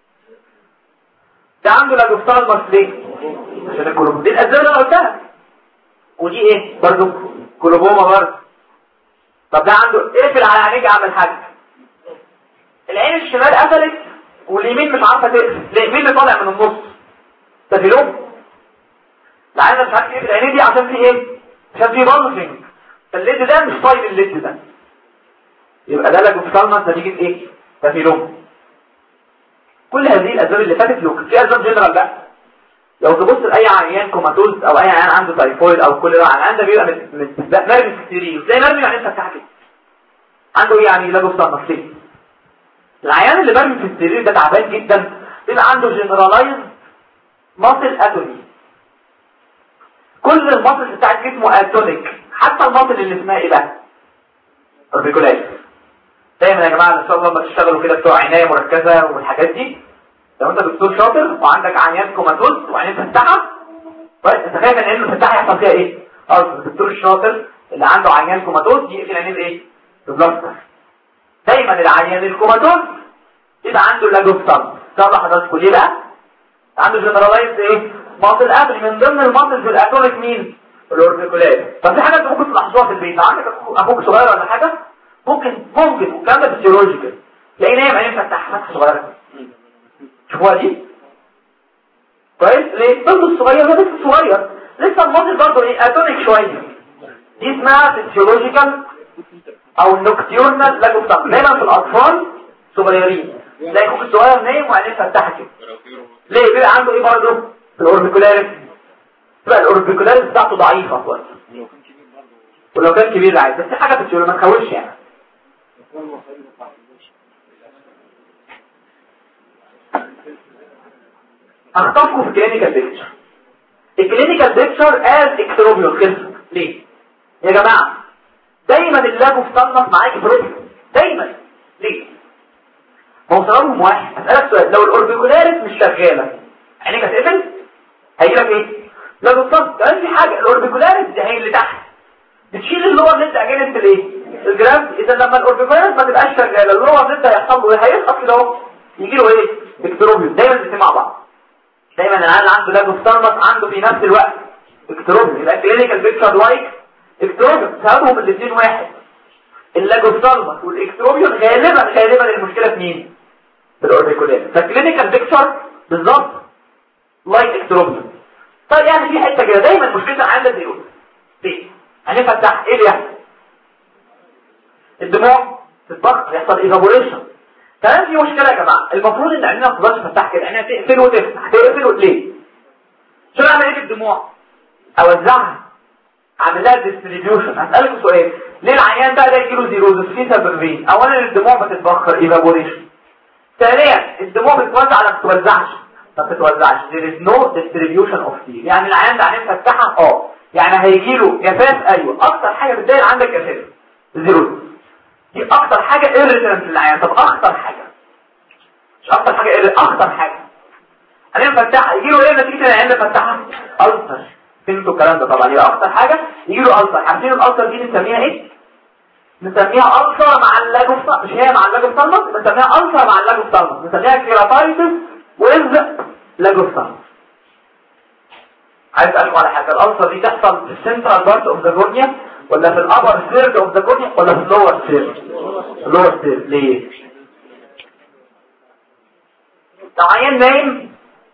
ده عنده لاجوفتالمس ليه عشان الكولوبوما دي الاسباب اللي انا قلتها ودي ايه برضو كولوبوما برضو طب ده عنده اقفل على عينيك عمل حاجه العين الشمال قفلت واليمين مش عارفه تقفل ليه مين اللي طالع من النص تفيلوم العين مش عارف ايه العينين دي عشان في ايه عشان في بلجنج فالليد ده مش طايل الليد ده يبقى ده لاجوفتالمس نتيجه ايه تفيلوم كل هذه الاسباب اللي فاتت لو في اسباب جنرال بقى لو تبص لاي عيان كوماتوز او اي عيان عنده تايفويد او كل ده العيان ده بيبقى مرمي في السرير زي مرمي يعني انت بتاعك عنده ايه يعني لاجوفتالمس ليه العيان اللي مرمي في السرير ده تعبان جدا بيبقى عنده جنرالايز ماسل اتوني كل الماسل بتاعت جسمه اتونيك حتى الماسل اللي اسمها ايه بقى اوربيكولايز دايما يا جماعه ان شاء الله لما تشتغلوا كده بتوع عنايه مركزه والحاجات دي لو انت دكتور شاطر وعندك عيان كوماتوز وعيان فتحه طيب انت خايف ان عين الفتحه يحصل فيها ايه اه الدكتور الشاطر اللي عنده عيان كوماتوز يقفل عينيه بايه ببلاستر دايما العيان الكوماتوز يبقى عنده لاجوفتال طبعا حضراتكم ليه بقى عنده جنرالايز ايه ماسل قبل من ضمن الماسل في الاتونيك مين الاوربيكولار طب في حاجات ممكن تلاحظوها في البيت عندك اخوك صغير ولا حاجه ممكن ممكن والكلام ده فيسيولوجيكال تلاقيه نايم عينيه فتح فتحه صغيره شوفوها دي كويس ليه الطفل الصغير ده لسه صغير لسه الماسل برضه ايه اتونيك شويه دي اسمها فيسيولوجيكال او النوكتيورنال لاجوفتال دايما في الاطفال صغيرين تلاقي اخوك الصغير نايم وعينيه فتحه كده ليه بيبقى عنده ايه برضه الاوربيكولاريس تبقى الاوربيكولاريس بتاعته ضعيفه خالص ولو كان كبير عادي بس حاجه بتقول ما تخوفش يعني اخطفكم في كلينيكال بيكتشر الكلينيكال بيكتشر از اكتروبيول قسم ليه يا جماعه دايما اللاجو في صنف معاك بروبيول دايما ليه ما هو سببهم واحد اسالك سؤال لو الاوربيكولاريس مش شغاله عينيك هتقفل هيجي لك ايه لا بالظبط كمان في حاجه الاوربيكولاريس دي هي اللي تحت بتشيل اللور اللي انت اجنت الايه الجراف اذا لما الاوربيكولاريس ما تبقاش شغاله اللور اللي انت هيحصل له ايه هيسقط كده اهو يجي له ايه بكتروبيوم دايما الاثنين مع بعض دايما العيال عنده لاجوستالمس عنده في نفس الوقت بكتروبيوم يبقى كلينيكال بيكتشر لايك بكتروبيوم سببهم الاثنين واحد اللاجوستالمس والاكتروبيوم غالبا غالبا المشكله في مين في الاوربيكولاريس فالكلينيكال بيكتشر بالظبط لايك اكتروبيوم طيب يعني في حته كده دايما مشكلتنا عندنا زيرو ليه هنفتح ايه اللي يحصل الدموع تتبخر يحصل ايفابوريشن كمان في مشكله يا جماعه المفروض ان عينينا ما تفضلش تفتح كده عينينا تقفل وتفتح تقفل ليه شو اعمل ايه بالدموع اوزعها اعمل لها ديستريبيوشن هسالك سؤال ليه العيان بقى ده يجيله زيروز في سببين اولا الدموع ما تتبخر ايفابوريشن ثانيا الدموع بتتوزع ولا ما بتتوزعش ما بتتوزعش there is no distribution of fear يعني العيان ده عينيه مفتحه اه يعني هيجي له جفاف ايوه اكتر حاجه بتضايق عندك جفاف زيرو دي اكتر حاجه irritant للعيان طب اكتر حاجه مش اكتر حاجه irritant اكتر حاجه عينيه مفتحه يجي له ايه نتيجه العيان مفتحه ألسر فهمتوا الكلام ده طبعا يبقى اكتر حاجه يجي له ألسر عارفين الألسر دي نسميها ايه نسميها ألسر مع اللاجوفتا مش هي مع اللاجوفتالمس نسميها ألسر مع اللاجوفتالمس نسميها كيراتايتس وإذ لاجوفتالمس عايز اسالكم على حاجه الالسر دي تحصل في السنترال بارت اوف ذا كورنيا ولا في الابر ثيرد اوف ذا كورنيا ولا في اللور ثيرد اللور ثيرد ليه لو عيان نايم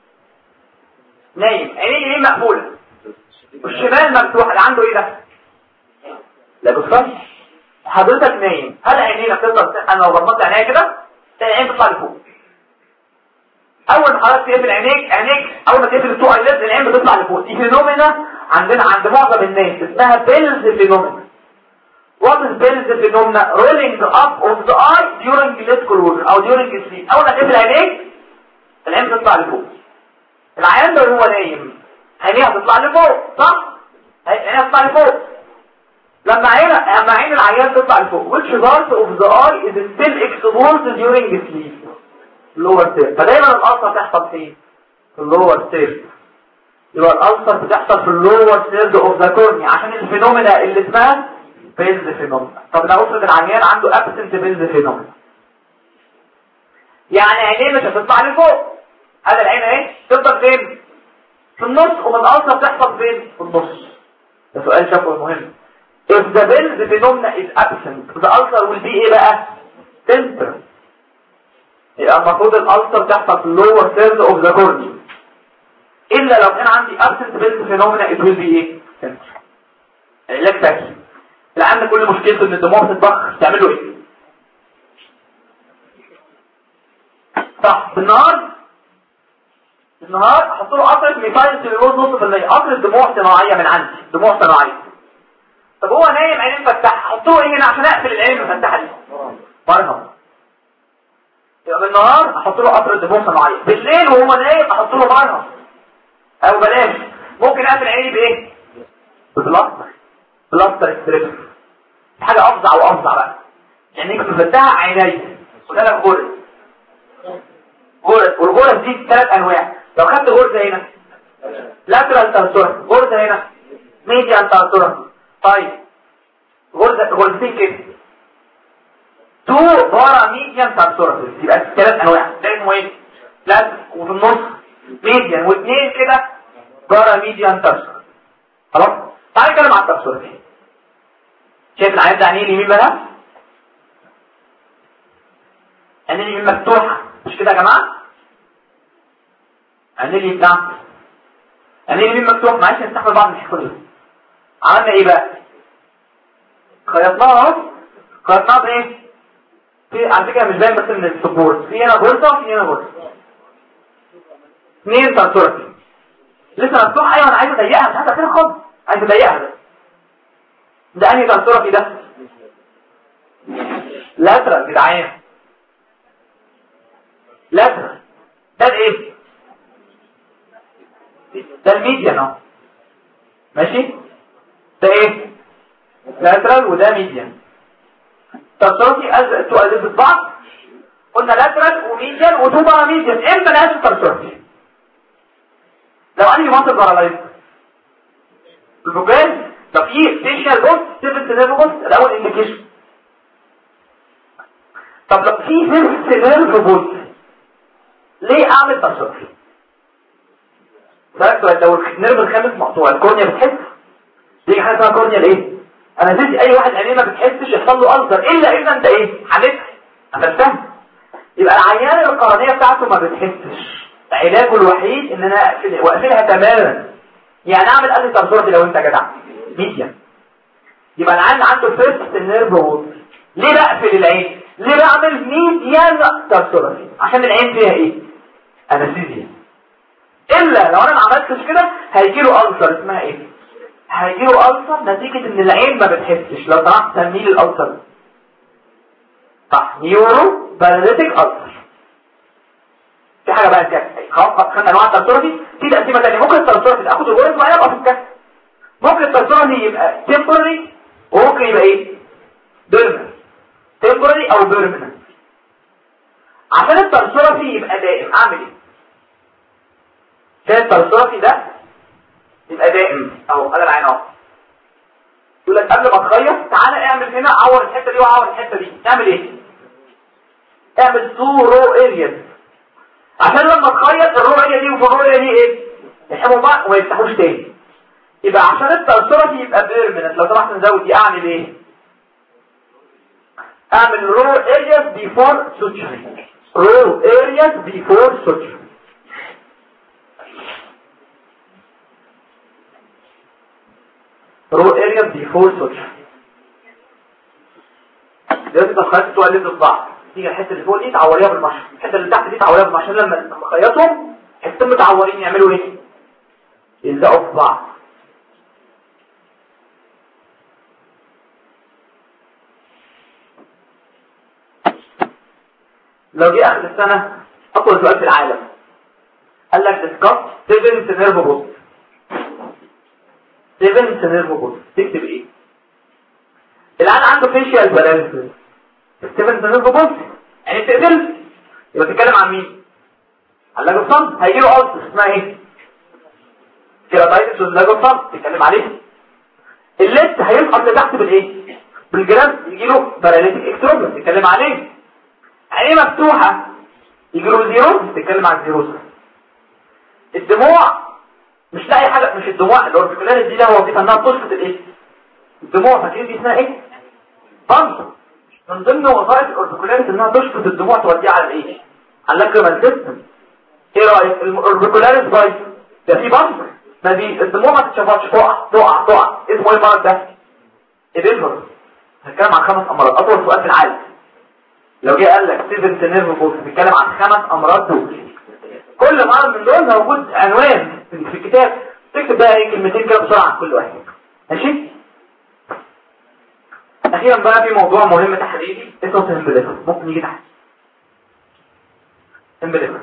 نايم عينيه اليمين مقفوله والشمال مفتوح اللي عنده ايه ده لا بص حضرتك نايم هل عينينا بتفضل انا لو غمضت عينيا كده تلاقي العين بتطلع لفوق اول ما حضرتك تقفل عينيك عينيك اول ما تقفل التو ايليد العين بتطلع لفوق دي فينومينا عندنا عند معظم الناس اسمها بيلز فينومينا What is Bell's phenomena? Rolling up of the eye during late closure او during sleep. اول ما تقفل عينيك العين بتطلع لفوق العيان ده هو نايم عينيه هتطلع لفوق صح عينيه هتطلع لفوق لما عين لما عين العيان تطلع لفوق which part of the eye is still exposed during sleep lower third فدايما الألسر تحصل فين في اللور ثيرد يبقى الألسر بتحصل في اللور ثيرد اوف ذا كورني عشان الفينومينا اللي اسمها بيلز فينومينا طب لو افرض العيان عنده ابسنت بيلز فينومينا يعني عينيه مش هتطلع لفوق هذا العين اهي تفضل فين في النص ومن الألسر بتحصل فين في النص ده سؤال شكوى مهم if the Bell's phenomena is absent the ulcer will be ايه بقى temporal يبقى المفروض الالسر تحصل في اللور third of the cornea الا لو كان عندي absent Bell's phenomena it will be ايه temporal علاج تاكي لان كل مشكلته ان الدموع بتتبخر تعملوا ايه صح بالنهار النهار احط له قطره ميثايل سيلولوز نص في المية قطره دموع صناعيه من عندي دموع صناعيه طب هو نايم عينين مفتحه حطوه ايه هنا عشان اقفل العين المفتحه دي مرهم يبقى بالنهار احط له قطره دموع صناعيه بالليل وهو نايم احط له مرهم او بلاش ممكن اقفل عيني بايه ببلاستر بلاستر ستريب حاجه افظع وافظع بقى يعني انت مفتحه عيني وده لك غرز غرز والغرز دي ثلاث انواع لو خدت غرزه هنا لاترال تنسور غرزه هنا ميديال تنسور طيب غرزه غرزتين كده تو بارا ميديان تنسور يبقى ثلاث انواع ده اسمه ايه لات وفي النص ميديان واثنين كده بارا ميديان تنسور خلاص تعالى نتكلم على التنسور دي شايف العيان ده عينيه اليمين بقى عينيه اليمين مفتوحه مش كده يا جماعه عينيه اليمين نعم عينيه اليمين مفتوح معلش نستحمل بعض الحكايه عملنا ايه بقى خيطناها اهو خيطناها بايه في على فكره مش باين بس من السبورت في هنا غرزه وفي هنا غرزه اثنين تنسورتي لسه مفتوح ايوه انا عايز اضيقها مش عايز اقفلها خالص عايز اضيقها بس ده انهي تنسورتي ده لاترال جدعان لاترال ده ايه ده الميديان اهو ماشي ده ايه لاترال وده ميديان تنسورتي تؤلف البعض قلنا لاترال وميديان وتو بارا ميديان امتى نقاس التنسورتي لو انهي منطق بارا البوجاز لو في فيشيال بوست سيفنت نيرف بوست الاول انديكيشن طب لو في فيرست نيرف بوست ليه اعمل تنسورتي ده لو النيرف الخامس مقطوع الكورنيا بتحس دي حاجه اسمها كورنيا الايه انا زيد اي واحد عينيه ما بتحسش يحصل له ألسر الا اذا انت ايه حالتها قفلتها يبقى العيان القرنيه بتاعته ما بتحسش علاجه الوحيد ان انا اقفل واقفلها تماما يعني اعمل قلب تنسورتي لو انت جدع ميديا يبقى العيان عنده فيرست نيرف وول ليه بقفل العين ليه بعمل ميديان تنسورتي عشان العين فيها ايه انستيزيا الا لو انا ما عملتش كده هيجي له ألسر اسمها ايه هيجي له ألسر نتيجة ان العين ما بتحسش لو طلعت تنميل الألسر صح نيورو باراليتيك ألسر في حاجة بقى كده خلاص خدنا انواع التنسورتي في تقسيمة تانية ممكن التنسورتي تاخد الغرز معايا يبقى في الكف ممكن التنسورتي يبقى تمبرري وممكن يبقى ايه بيرمنت تمبرري او بيرمنت عشان التنسورتي يبقى دائم اعمل ايه عشان التنسورتي ده يبقى دائم اهو هذا العين اهو يقول لك قبل ما تخيط تعالى اعمل هنا عور الحته دي وعور الحته دي اعمل ايه اعمل تو رو ارياز عشان لما تخيط الرو اريا دي والرو اريا دي ايه يحموا بعض وما يفتحوش تاني يبقى عشان التنسورتي يبقى بيرمنت لو سمحت نزود دي اعمل ايه اعمل رو ارياز بيفور سوتشرينج رو ارياز بيفور سوتشرينج رو اريا بيفور سوتشر دلوقتي الخيط بتوع اللي ضد بعض تيجي الحته اللي فوق دي تعوريها بالمشط الحته اللي تحت دي تعوريها بالمشط لما لما خيطهم حتتين متعورين يعملوا ايه يلزقوا في بعض لو جه اخر السنه اطول سؤال في العالم قال لك ديسكاس سيفنت نيرف بوست سيفنت نيرف بوست تكتب ايه الان عنده فيشيال بالانس سيفنت نيرف بوست يعني تقدر يبقى تتكلم عن مين عن لاجوفان هيجي له قصد اسمها ايه كيراتايتس واللاجوفان تتكلم عليه الليت هيسقط لتحت بالايه بالجرام يجي له باراليتيك اكستروبلا تتكلم عليه عينيه مفتوحه يجي له زيرو تتكلم عن زيروس الدموع مش لاقي حاجه مش الدموع الاوربيكولاريس دي لها وظيفه انها تسقط الايه الدموع فاكرين دي اسمها ايه بامب من ضمن وظائف الاوربيكولاريس انها تشفط الدموع توديها على الايه على اللاكريمال سيستم ايه رايك الاوربيكولاريس بايظ ده في بامب ما دي الدموع ما تتشفطش تقع تقع تقع اسمه ايه المرض ده ايديفر هنتكلم عن خمس امراض اطول سؤال في العالم لو جه قال لك سيفن نيرف فورس بيتكلم عن خمس امراض دول كل مرض من دول موجود عنوان في الكتاب تكتب بقى ايه كلمتين كده بسرعه عن كل واحد ماشي اخيرا بقى في موضوع مهم تحليلي اسمه سمبليفر ممكن يجي تحت سمبليفر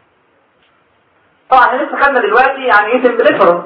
طبعا احنا لسه خدنا دلوقتي يعني ايه سمبليفر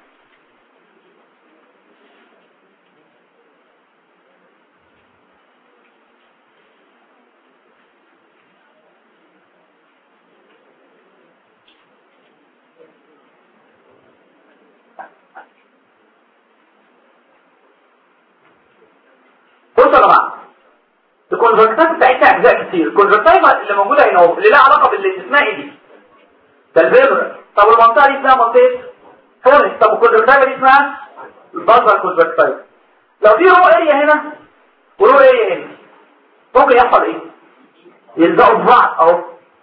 بصوا يا جماعه الكونجكتيف بتاعتها اجزاء كتير الكونجكتيف اللي موجوده هنا اهو اللي لها علاقه باللي اسمها ايه دي ده الفيبر طب المنطقه دي اسمها منطقه فورس طب الكونجكتيف دي اسمها البازر كونجكتيف لو في رو اريا هنا ورو اريا هنا ممكن يحصل ايه يلزقوا في بعض اهو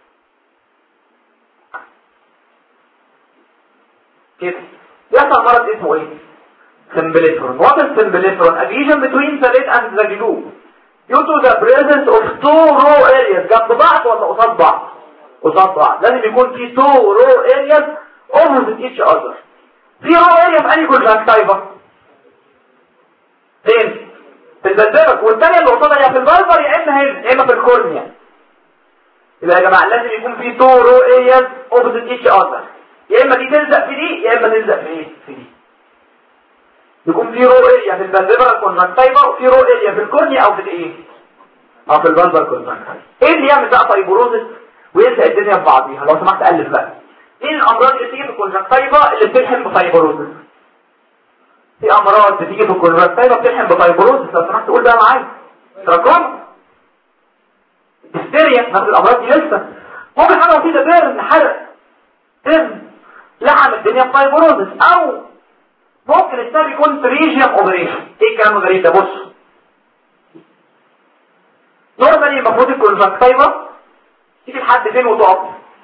كده يحصل مرض اسمه ايه symblepharon. What is symblepharon? A lesion between the lid and the glue. Due to the presence of two raw areas. جنب بعض ولا قصاد بعض؟ قصاد بعض. لازم يكون في two raw areas opposite each other. في raw area في أنهي كونجكتيفا؟ فين؟ في البلبرك والثانية اللي قصادها يا في البلبر يا إما هنا يا إما في الكورنيا. يبقى يا جماعة لازم يكون في two raw areas opposite each other. يا إما دي تلزق في دي يا إما تلزق في إيه؟ في دي. يكون في رو اريا في البلبرة كونجكتيفا وفي رو اريا في الكورنيا او في الايه او في البلبر كونجكتيفا ايه اللي يعمل بقى فايبروزس ويلزق الدنيا في بعضيها لو سمحت الف بقى ايه الامراض اللي بتيجي في الكونجكتيفا اللي بتلحم بفايبروزس في امراض بتيجي في الكونجكتيفا بتلحم بفايبروزس لو سمحت قول بقى معايا تراكم هستيريا نفس الامراض دي لسه ممكن حاجه وسيله بيرن حرق تم لحم الدنيا بفايبروزس او ممكن السبب يكون تريجيوم اوبريشن ايه الكلام الغريب ده بص نورمالي المفروض الكونجكتيفا تيجي لحد فين وتقف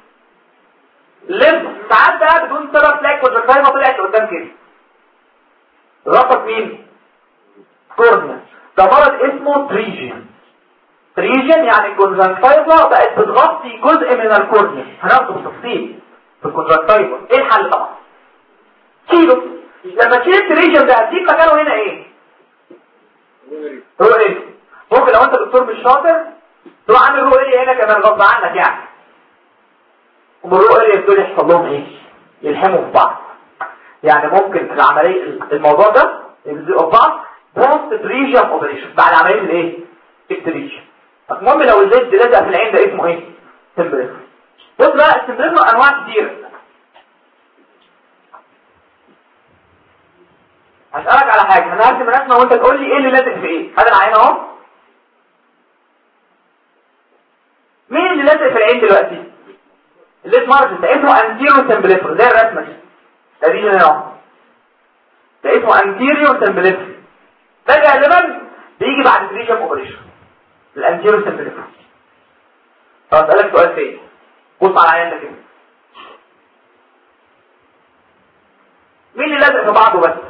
لب ساعات بقى بدون سبب تلاقي الكونجكتيفا طلعت لقدام كده ربط مين كورنيا ده مرض اسمه تريجيوم تريجيوم يعني الكونجكتيفا بقت بتغطي جزء من الكورنيا هناخده بالتفصيل في الكونجكتيفا ايه الحل طبعا كيلو لما تشيل التريجن ده هتجيب مكانه هنا ايه رو ايه ممكن لو انت دكتور مش شاطر تروح عامل رو ايه هنا كمان غصب عنك يعني والرو ايه دول يحصل لهم ايه يلحموا في بعض يعني ممكن في العمليه الموضوع ده يلزقوا في بعض بوست تريجن اوبريشن بعد عمليه الايه التريجن المهم لو الزيت لزق في العين ده اسمه ايه تمبريفر بص بقى التمبريفر انواع كتير هسألك على حاجة انا هرسم رسمة وانت تقول لي ايه اللي لازق في ايه هذا العين اهو مين اللي لازق في العين دلوقتي اللي مارجن ده اسمه انتيرو سمبليفر زي الرسمة دي ده دي هنا اهو ده اسمه انتيريو سمبليفر ده غالبا بيجي بعد تريجم اوبريشن الانتيرو سمبليفر طب اسألك سؤال تاني بص على العين ده كده مين اللي لازق في بعضه بس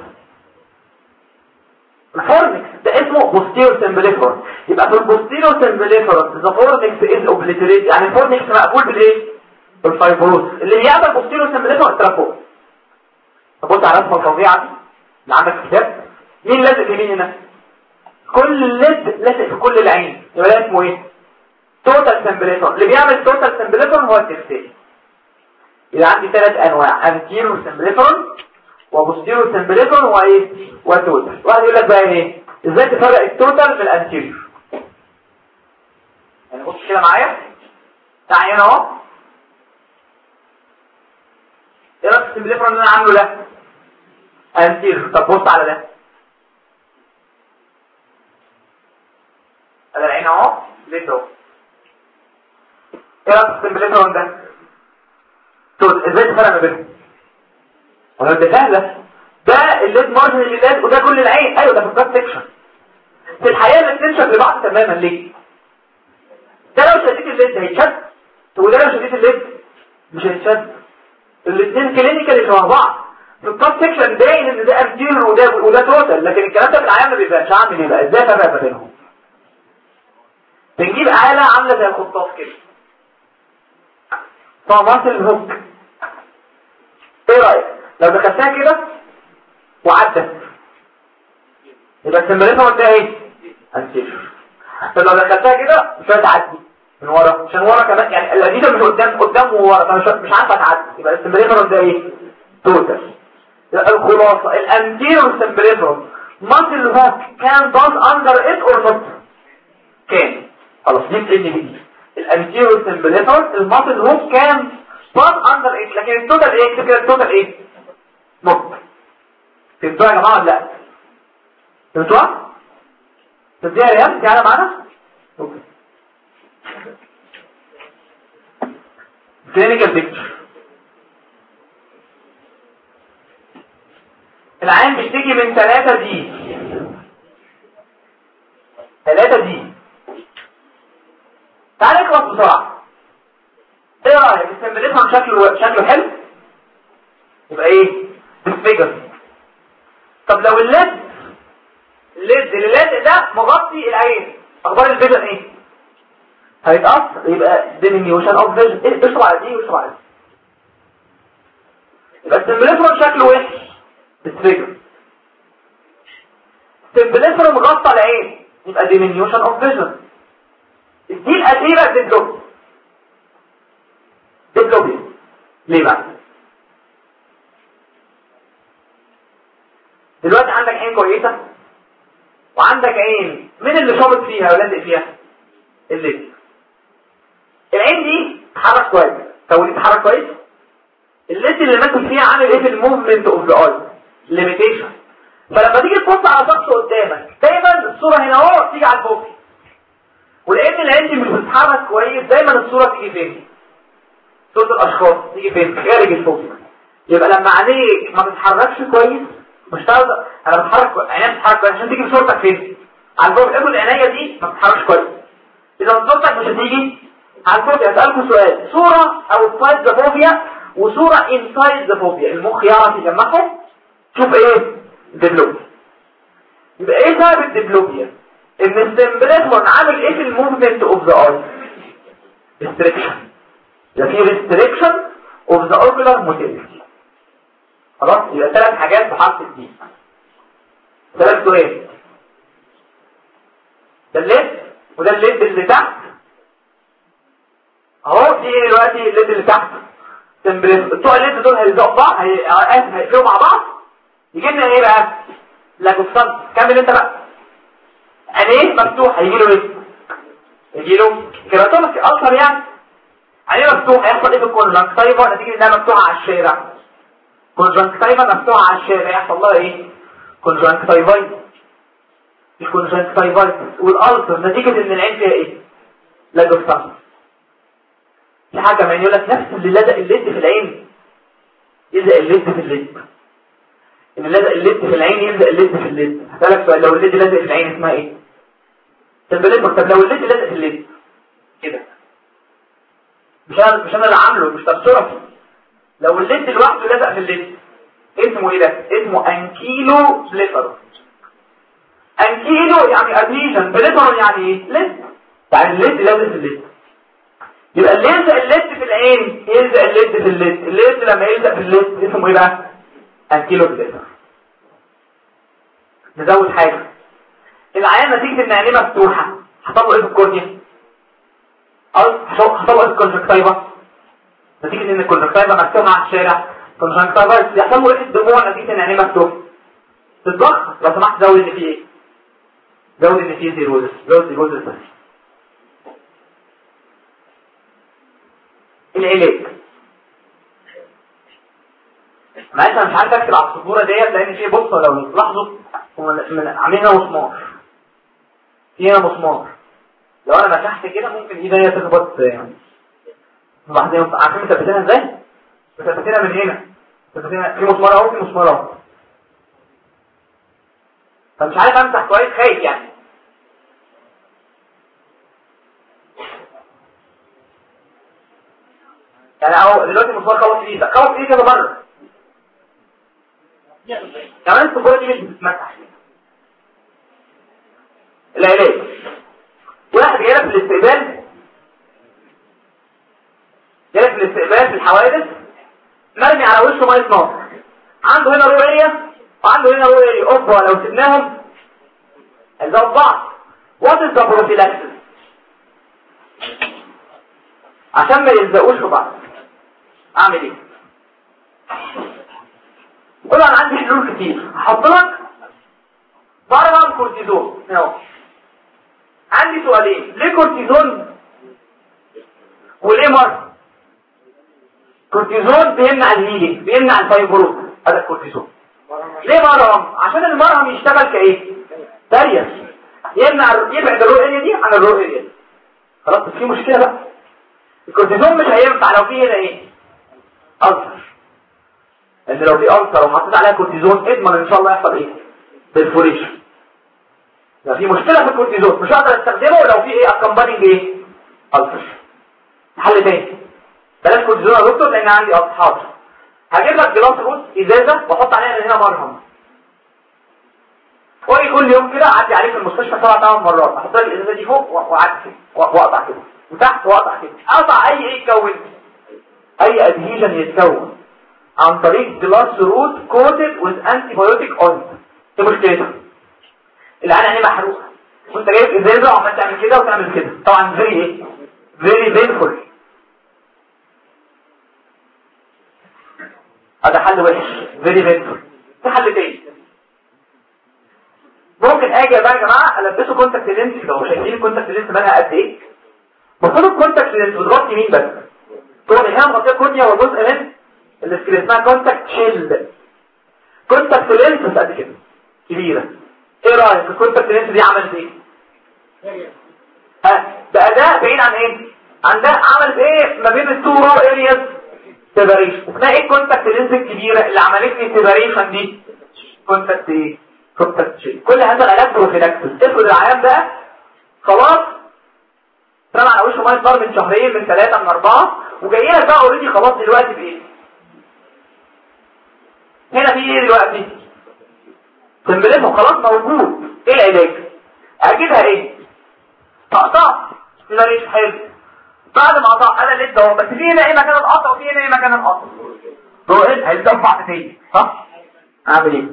الفورنكس ده اسمه بوستيرو سمبليفر يبقى في البوستيرو سمبليفر ذا فورنكس از اوبليتريت يعني الفورنكس مقبول بالايه بالفايبروز اللي بيعمل بوستيرو سمبليفر التراكوم طب بص على الرسمه الفظيعه دي اللي عندك في الكتاب مين لازق في مين هنا كل الليد لازق في كل العين يبقى ده اسمه ايه توتال سمبليفر اللي بيعمل توتال سمبليفر هو التفتيل يبقى عندي ثلاث انواع انتيرو سمبليترون وبوستيرو سمبليترون وايه وتوتال واحد يقول لك بقى ايه ازاي تفرق التوتال من الانتيريور يعني بص كده معايا تعالى هنا اهو ايه رايك في السمبليترون اللي انا عامله ده انتيريور طب بص على ده ادي العين اهو ليه اهو ايه رايك في السمبليترون ده توتال ازاي تفرق ما بينهم ولا ده سهله ده الليد مارجن اللي لاد وده كل العين ايوه ده في الكات سيكشن في الحقيقه الاثنين شكل بعض تماما ليه ده لو شديت الليد هيتشد وده لو شديت الليد مش هيتشد الاثنين كلينيكالي شبه بعض في الكات سيكشن باين ان ده انتيريور وده وده توتال لكن الكلام ده في العيان ما بيبقاش عامل ايه بقى ازاي فرق ما بينهم بنجيب آلة عاملة زي الخطاف كده طبعا الهوك ايه رأيك لو دخلتها كده وعدت يبقى السمبليتها ده ايه انتيريور طب لو دخلتها كده مش هتعدي من ورا عشان ورا كمان يعني الاديده مش قدام قدام وورا فمش مش عارفه تعدي يبقى السمبليتها ده ايه توتال الخلاصه الانتيريور سمبليتها ماسل هوك كان داز اندر ات اور نوت كان خلاص دي ان دي الانتيريور سمبليتر الماسل هوك كان داز اندر ات لكن التوتال ايه كده التوتال ايه نوت فهمتوها يا جماعه ولا لا فهمتوها تديها يا ريان تعالى معانا اوكي كلينيكال بيكتشر العين بيشتكي من 3 دي 3 دي تعالى نخلص بسرعه ايه رايك السمبليتهم شكله شكله حلو يبقى ايه disfigure طب لو الليد الليد الليد ده مغطي العين اخبار الفيجن ايه هيتأثر يبقى diminution of vision ايه اشرب على دي واشرب على دي يبقى السمبليفرون شكله وحش disfigure السمبليفرون مغطى العين يبقى diminution of vision دي الأخيرة ديبلوبي ديبلوبي ليه بقى دلوقتي عندك عين كويسة وعندك عين مين اللي شابط فيها ولازق فيها الليد العين دي تحرك كويس طب ودي تحرك كويس الليد اللي ماسك فيها عامل ايه في الموفمنت اوف ذا اي ليميتيشن فلما تيجي تبص على شخص قدامك دايما الصوره هنا اهو تيجي على الفوق ولان العين دي مش بتتحرك كويس دايما الصوره تيجي فين صوره الاشخاص تيجي فين خارج الفوق يبقى لما عينيك ما تتحركش كويس مش تقدر انا بتحرك عينيا بتتحرك كويس عشان تيجي صورتك فين على الفوق ابو العنايه دي ما بتتحركش كويس اذا صورتك مش هتيجي على الفوق اسالكم سؤال صوره اوتسايد ذا فوبيا وصوره انسايد ذا فوبيا المخ يعرف يجمعهم شوف ايه ديفلوبيا يبقى ايه سبب الديفلوبيا ان السمبليتون عامل ايه في الموفمنت اوف ذا اي ريستريكشن يبقى في ريستريكشن اوف ذا اوربيلار موتيليتي خلاص يبقى ثلاث حاجات بحرف الدي ثلاث سؤال ده الليد وده الليد اللي تحت اهو دي دلوقتي الليد اللي تحت سمبليتون بتوع الليد دول هيلزقوا بعض هيقفلوا مع بعض يجي لنا ايه بقى لاجوستان كمل انت بقى عينيه مفتوح هيجي له ايه يجي له كيراتومك اكتر يعني عينيه مفتوح هيحصل ايه في الكونجكتيفا نتيجه انها مفتوحه على الشارع كونجكتيفا مفتوحه على الشارع يحصل لها ايه كونجكتيفايتس الكونجكتيفايتس والالتر نتيجه ان العين فيها ايه لاجوستان في حاجه كمان يقول لك نفس اللي لزق الليد في العين يلزق الليد في الليد ان لزق الليد في العين يلزق الليد في الليد هسألك سؤال لو الليد لزق في العين اسمها ايه تنبليبر طب لو الليد لزق في الليد كده مش انا مش انا اللي عامله مش تبصرة لو الليد لوحده لزق في الليد اسمه ايه ده اسمه انكيلو بليتر انكيلو يعني اديشن بليتر يعني ايه ليد يعني الليد لازق في الليد يبقى اللي يلزق الليد في العين يلزق الليد في الليد الليد لما يلزق في الليد اسمه ايه بقى الكيلو بليتر نزود حاجة العيان نتيجة ان عينيه مفتوحة حصل له ايه في الكورنيا حصل له ايه في الكونجكتيفا نتيجه ان الكونجكتيفا مفتوح مع الشارع الكونجكتيفا يحصل له ريحه دموع نتيجه ان عينيه مفتوح تتضخم لو سمحت زود ان فيه ايه زود ان فيه زيروزس زود زيروزس بس العلاج معلش انا مش عارف اكتب على السبوره ديت لان في بصوا لو تلاحظوا عاملين هنا مسمار في هنا مسمار لو انا مسحت كده ممكن ايديا تخبط يعني بعدين عارفين مثبتينها ازاي مثبتينها من هنا مثبتينها في مسمار اهو في مسمار اهو فمش عارف امسح كويس خايف يعني يعني اهو دلوقتي مسمار خبط في ايدك خبط في ايدك كده بره كمان السبوره دي مش بتتمسح العلاج واحد جاي لك في الاستقبال جاي لك في الاستقبال في الحوادث مرمي على وشه ميه نار عنده هنا رو اريا وعنده هنا رو اريا اوبا لو سبناهم هيزود بعض وات از ذا بروفيلاكسس عشان ما يلزقوش في بعض اعمل ايه قول انا عندي حلول كتير هحط لك ضربه كورتيزون اهو عندي سؤالين ليه كورتيزون وليه مر كورتيزون بيمنع الهيلينج بيمنع الفايبروز هذا الكورتيزون ليه مرهم عشان المرهم يشتغل كايه داريس يمنع يبعد الرو اريا دي عن الرو اريا خلاص في مشكله بقى الكورتيزون مش هينفع لو في هنا ايه ألسر ان لو في ألسر وحطيت عليها كورتيزون اضمن ان شاء الله يحصل ايه بالفوريشن لو في مشكلة في الكورتيزون مش هقدر استخدمه لو في ايه اكمبانينج ايه ألسر حل تاني بلاش كورتيزون يا دكتور لان عندي اصحاب هجيب لك جلاس روز ازازه واحط عليها هنا مرهم واجي كل يوم كده اعدي عليه في المستشفى سبع ثمان مرات احط لك الازازه دي فوق واعدي كده واقطع كده وتحت واقطع كده اقطع اي ايه يتكون اي ادهيجن يتكون عن طريق جلاس روت كوتد وذ انتي بايوتيك اون ايه مشكلتها العين عينيه محروقه وانت جايب ازازه وعمال تعمل كده وتعمل كده طبعا فيري ايه فيري بينفول هذا حل وحش فيري بينفول في حل تاني ممكن اجي بقى يا جماعه البسه كونتاكت لينس لو شايفين الكونتاكت لينس بقى قد ايه المفروض الكونتاكت لينس بتغطي مين بس طبعا هنا مغطيه كورنيا وجزء من اللي اسمها كونتاكت شيلد كونتاكت لينس قد كده كبيره ايه رايك الكونتاكت لينس دي عملت ايه ها بقى ده بعيد عن ايه عن ده عملت ايه ما بين التو رو ارياز سيبريشن وفي ايه الكونتاكت لينس الكبيره اللي عملت لي سيبريشن دي كونتاكت ايه كونتاكت شيل كل هذا العلاج بروفيلاكسس افرض العيان بقى خلاص رمى على وشه ميه نار من شهرين من ثلاثه من اربعه وجاي لك بقى اوريدي خلاص دلوقتي بايه هنا في ايه دلوقتي تمبلته خلاص موجود ايه العلاج اجيبها ايه تقطع ماليش حلو بعد ما قطع انا لسه اهو بس في هنا ايه مكان القطع وفي هنا ايه مكان القطع دول هيلزقوا بعض تاني صح اعمل ايه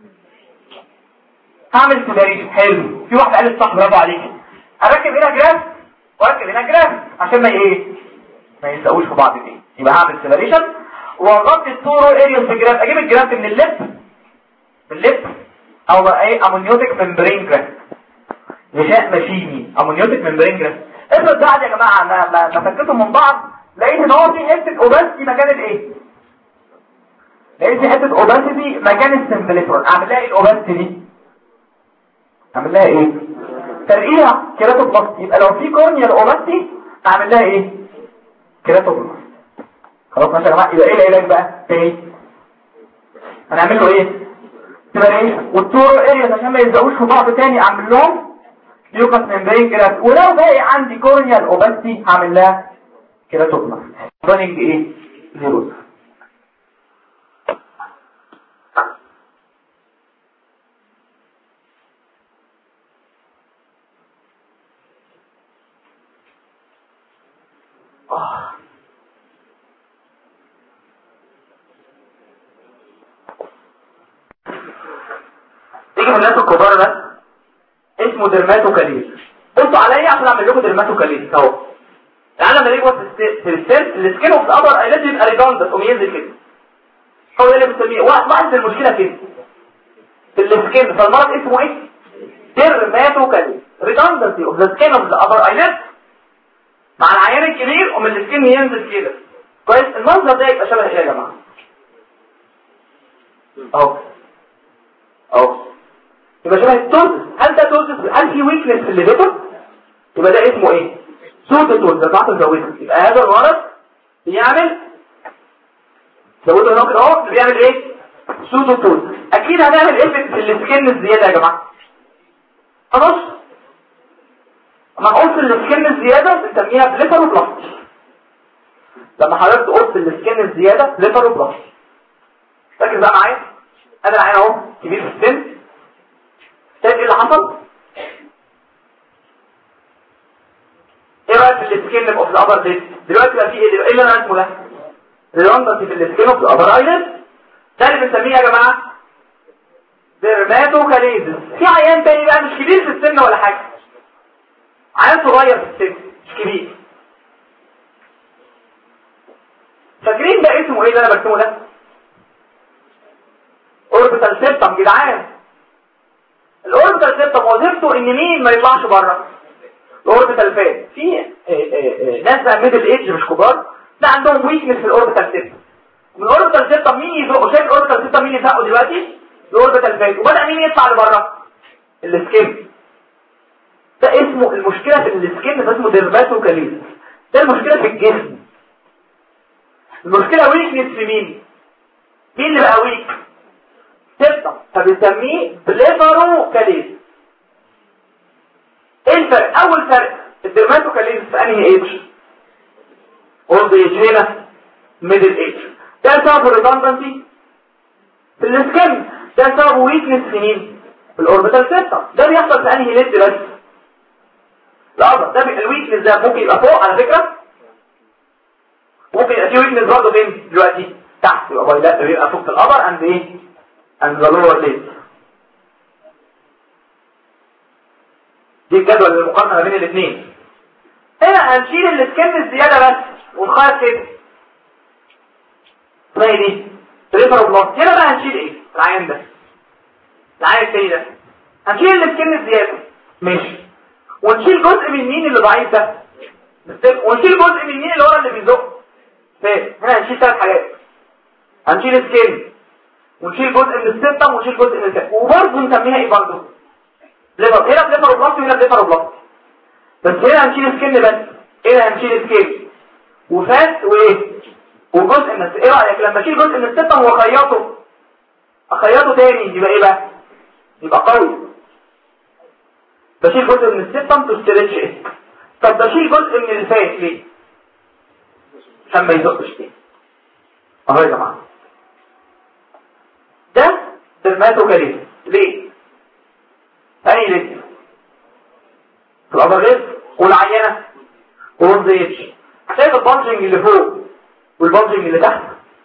هعمل سيباريشن حلو في واحده قالت صح برافو عليك اركب هنا جراف واركب هنا جراف عشان ما ايه ما يلزقوش في بعض تاني يبقى هعمل سيباريشن واغطي التورو اريا في الجراف اجيب الجراف من اللب من اللب او ايه امونيوتيك ممبرين جراف غشاء ماشيني امونيوتيك ممبرين جراف افرض بعد يا جماعه ما ما ما فكتهم من بعض لقيت ان هو في حته اوباسيتي مكان الايه لقيت في حته اوباسيتي مكان السمبليتور اعمل لها ايه الاوباسيتي دي اعمل لها ايه ترقيها كيراتوبلاست يبقى لو في كورنيال اوباسيتي اعمل لها ايه كيراتوبلاست خلاص ماشي يا جماعه يبقى ايه العلاج بقى تاني هنعمل له ايه تبقى ايه والتورو اريا عشان ما يلزقوش في بعض تاني اعمل لهم ليوكاس ممبرين كده ولو باقي عندي كورنيال اوباستي هعمل لها كيراتوبلاست راننج ايه زيروز آه. تيجي من الناس الكبار ده اسمه درماتوكاليز قلتوا عليا عشان اعمل لكم درماتوكاليز اهو انا فعلا ده يبقى في السيل السكين اوف الابر ايلت يبقى ريدندنت وينزل كده هو ده اللي بنسميه واحد المشكله فين في السكين فالمرض اسمه ايه ديرماتوكالي ريدندنسي اوف ذا سكين اوف ذا ابر ايلت مع العيان الكبير ومن السكين ينزل كده كويس المنظر ده يبقى شبه ايه يا جماعه اهو اهو يبقى شبه التوز هل ده توز هل في ويكنس في الليفيتور يبقى ده اسمه ايه سوت التوز ده تعرف تزوده يبقى هذا المرض بيعمل زوده هنا كده اهو بيعمل ايه سوت التوز اكيد هنعمل افكت في السكن الزياده يا جماعه خلاص اما قلت السكن الزياده بنسميها بليفروبلاست لما حضرتك قلت السكن الزياده بليفروبلاست ركز بقى معايا انا العين اهو كبير في السن شايف ايه اللي حصل ايه رايك في السكين اوف الابر ديت دلوقتي بقى في ايه ايه اللي انا اسمه ده ريلاندنسي في السكين اوف الابر ايلت ده اللي بنسميه يا جماعه ديرماتوكاليزس في عيان تاني بقى مش كبير في السن ولا حاجه عيان صغير في السن مش كبير فاكرين ده اسمه ايه اللي انا برسمه ده اوربيتال سيبتم جدعان الاوربيتال سيبتم وظيفته ان مين ما يطلعش بره الاوربيتال فات في ناس بقى ميدل ايدج مش كبار ده عندهم ويكنس في الاوربيتال سيبتم من الاوربيتال سيبتم مين يزقه شايف الاوربيتال سيبتم مين يزقه دلوقتي الاوربيتال فات وبدا مين يطلع لبره السكين ده اسمه المشكله في السكين ده اسمه ديرماتوكاليز ده المشكله في الجسم المشكله ويكنس في مين مين اللي بقى ويك سيبتم فبنسميه بليفروكاليز ايه الفرق اول فرق الدرماتوكاليز في انهي ايدج اولد ايدج هنا ميدل ايدج ده سبب الريدندنسي في السكن ده سبب ويكنس في مين في الاوربيتال سيستم ده بيحصل في انهي ليد بس لا ده الويكنس ده ممكن يبقى فوق على فكره ممكن يبقى في ويكنس برضه فين دلوقتي تحت يبقى بايلات بيبقى فوق الابر اند ايه and the lower lid دي الجدول المقارنة ما بين الاثنين هنا هنشيل السكن الزيادة بس ونخيط كده اسمها دي بريفر بلوك هنا بقى هنشيل ايه العين ده العين التاني ده هنشيل السكن الزيادة ماشي ونشيل جزء من مين اللي ضعيف ده ونشيل جزء من مين اللي ورا اللي بيزق فاهم هنا هنشيل ثلاث حاجات هنشيل سكن ونشيل جزء من السيستم ونشيل جزء من السيستم وبرضه نسميها ايه برضه ليفر هنا بليفر بلاست وهنا بليفر بلاست بس هنا هنشيل سكن بس هنا هنشيل سكن وفات وايه وجزء من ايه رايك لما اشيل جزء من السيستم واخيطه اخيطه تاني يبقى ايه بقى يبقى قوي بشيل جزء من السيستم تستريتش ايه طب بشيل جزء من الفات ليه عشان ما يزقش تاني اهو يا جماعه ده درماتوكاليز ليه ثاني ليه في الأبرغيز والعينة والزيتش شايف البانجنج اللي فوق والبانجنج اللي تحت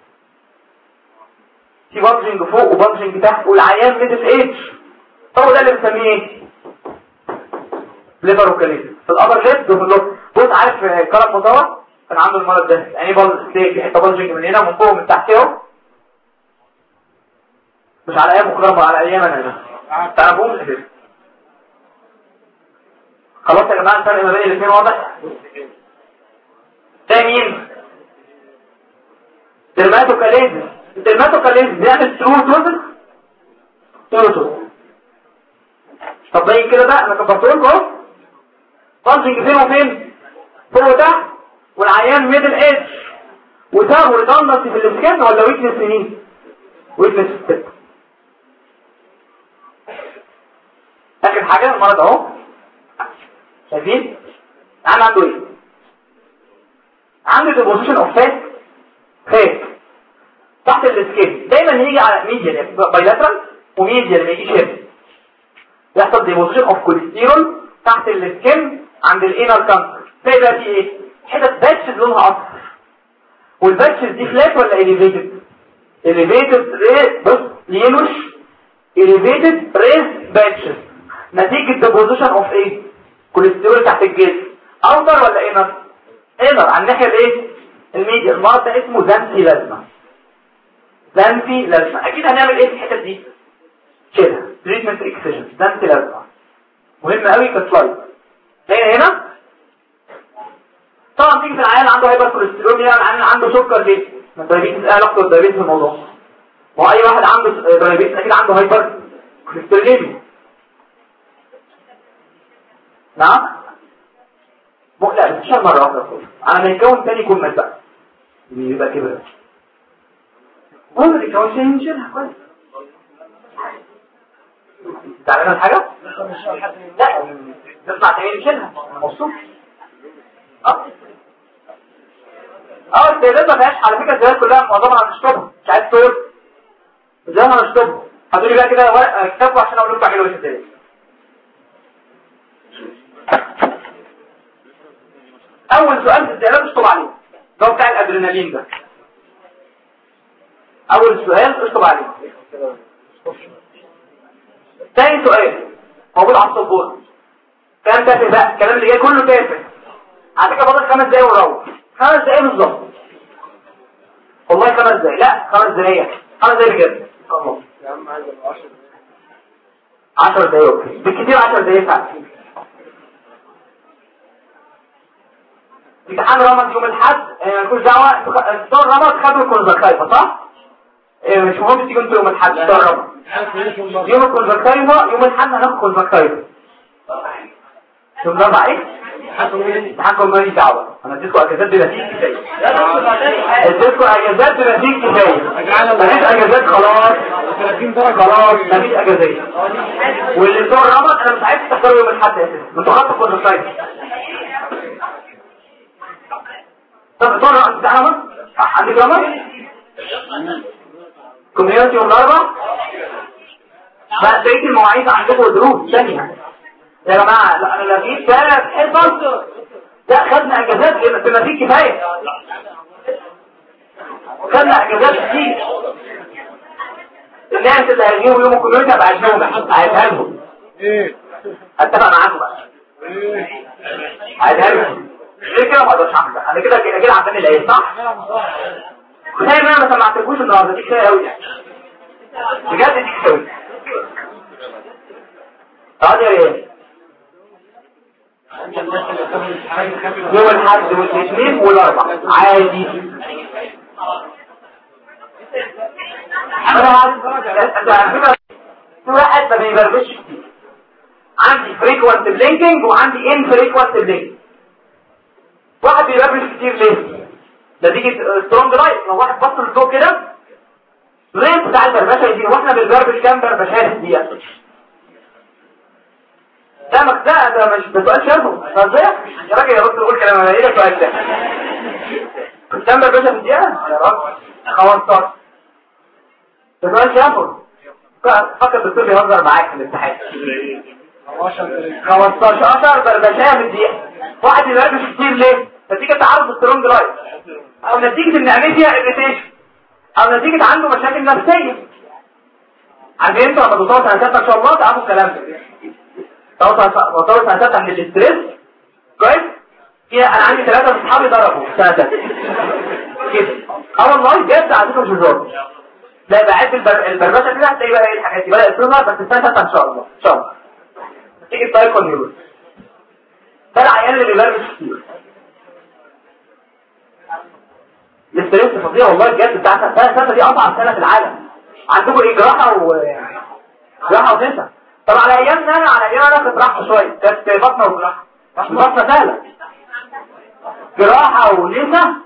في بانجنج فوق وبانجنج تحت والعيان ميدل ايدج هو ده اللي بنسميه ايه ليفروكاليز في الأبرغيز وفي اللوب بص عارف كرم مطور كان عنده المرض ده يعني بال في حته بانجنج من هنا ومن فوق ومن تحت اهو مش على ايام مكرمة على ايام انا تعرفوش كده خلاص يا جماعه الفرق ما بين الاثنين واضح ده مين درماتوكاليز الدرماتوكاليز بيعمل ترو توزن ترو توزن طب باين كده بقى انا كبرت لكم اهو بانشنج فين وفين فوق وتحت والعيان ميدل ايدج وسابوا ريدندنسي في الاسكان ولا ويكنس في مين ويكنس في الست اخر حاجه المرض اهو شايفين العيان عنده ايه عنده ديبوزيشن اوف فات فات تحت السكين دايما يجي على ميديال بايلاترال وميديال ما يجيش هنا يحصل ديبوزيشن اوف كوليسترول تحت السكين عند الانر كانسر تلاقي بقى في ايه حتت باتشز لونها اصفر والباتشز دي فلات ولا اليفيتد اليفيتد بص يلوش اليفيتد ريز باتشز نتيجة ديبوزيشن اوف ايه كوليسترول تحت الجلد اوتر ولا انر انر على الناحيه الايه الميديا المرض ده اسمه زنفي لازمه زنفي لازمه اكيد هنعمل ايه في الحته دي كده تريتمنت اكسجن زنفي لازمه مهم قوي كسلايد هنا هنا طبعا تيجي في العيان عنده هايبر كوليسترول يعني العيان عنده سكر ليه ما الدايابيتس ايه علاقته بالدايابيتس في الموضوع واي واحد عنده دايابيتس اكيد عنده هايبر كوليسترول نعم لا بتشتغل مرة واحدة على ما يكون تاني يكون مات بقى يبقى كبر المهم يكون تاني نشيلها كويس تعملنا الحاجة؟ لا تطلع تاني نشيلها مبسوط اه اه السيدات ما فيهاش على فكرة السيدات كلها معظمها هنشطبها مش عايز تقول ازاي هنشطبها هتقولي بقى كده كتابه عشان اقول لكم تعملوا ايه ازاي اول سؤال في الزيادات اشطب عليه ده بتاع الادرينالين ده اول سؤال اشطب عليه ثاني سؤال موجود على السبوره كلام تافه بقى الكلام اللي جاي كله تافه على فكره فاضل خمس دقايق وروح خمس دقايق بالظبط والله خمس دقايق لا خمس دقايق خمس دقايق بجد الله 10 دقايق بالكثير 10 دقايق فعلا امتحان رمض يوم الاحد آه، مالكوش دعوه دكتور رمض خدوا الكونفكتايفا صح؟ آه، مش مهم تيجوا انتوا يوم الاحد دكتور رمض يوم الكونفكتايفا يوم الاحد هناخد كونفكتايفا يوم الاربعاء ايه؟ امتحانكم ماليش دعوه انا اديتكم اجازات بلا فيه كفايه اديتكم اجازات بلا فيه كفايه مفيش اجازات خلاص خلاص مفيش اجازات واللي دكتور رمض انا مش عايز تختاروا يوم الاحد يا سيدي انتوا خدتوا كونفكتايفا طب طبعا انت عمل عندك رمض كوميونتي يوم الاربع بقى بقيه المواعيد عندكم دروس ثانيه يا جماعه لا انا لقيت ثلاث حصص لا خدنا اجازات بما فيه كفايه خدنا اجازات كتير الناس اللي هيجيبوا يوم الكوميونتي هبقى عايزهم عايزها لهم ايه اتفق معاكم بقى عايزها لهم ليه كده ما اقدرش اعمل انا كده كده كده عشان العيد صح كفايه ان انا ما سمعتكوش النهارده دي كفايه قوي بجد دي كفايه قوي اقعد يا ريال يوم الحد والاثنين والاربع عادي انا واحد ما بيبربش كتير عندي فريكوانت بلينكينج وعندي ان فريكوانت بلينكينج واحد بيبربش كتير ليه نتيجة سترونج لايت لو واحد بص للضوء كده الريت بتاع البربشة يدين واحنا بنبربش كام بربشات دي ده مخزاء ده مش بسؤال شرفه فازاي يا راجل يا رب تقول كلام انا ايه سؤال ده كام بربشة في الدقيقة يا رب 15 ده سؤال شرفه فكر الدكتور بيهزر معاك في الامتحان 15 بربشايه في الدقيقة واحد يبربش كتير ليه نتيجة تعرض سترونج لايت او نتيجة ان عملية اريتيشن او نتيجة عنده مشاكل نفسية عارفين انتوا لما توصلوا سنة ستة ان شاء الله تعرفوا الكلام ده توصلوا سنة ستة من الاستريس كويس فيها انا عندي ثلاثة من اصحابي ضربوا سنة ستة كده اه والله بجد على فكرة مش هزار لا يبقى عد البربشة كده هتلاقي بقى ايه الحاجات دي بقى السونار بس السنة ستة ان شاء الله ان شاء الله تيجي التايكون نيوز ده العيان اللي بيبربش كتير الاستريس فظيع والله بجد بتاع السنه السنه دي اصعب سنه في العالم عندكم ايه جراحه و جراحه وتنسى طب على ايامنا انا على ايام انا كنت راحه شويه كانت بطنه وجراحه بطنه سهله جراحه ونسا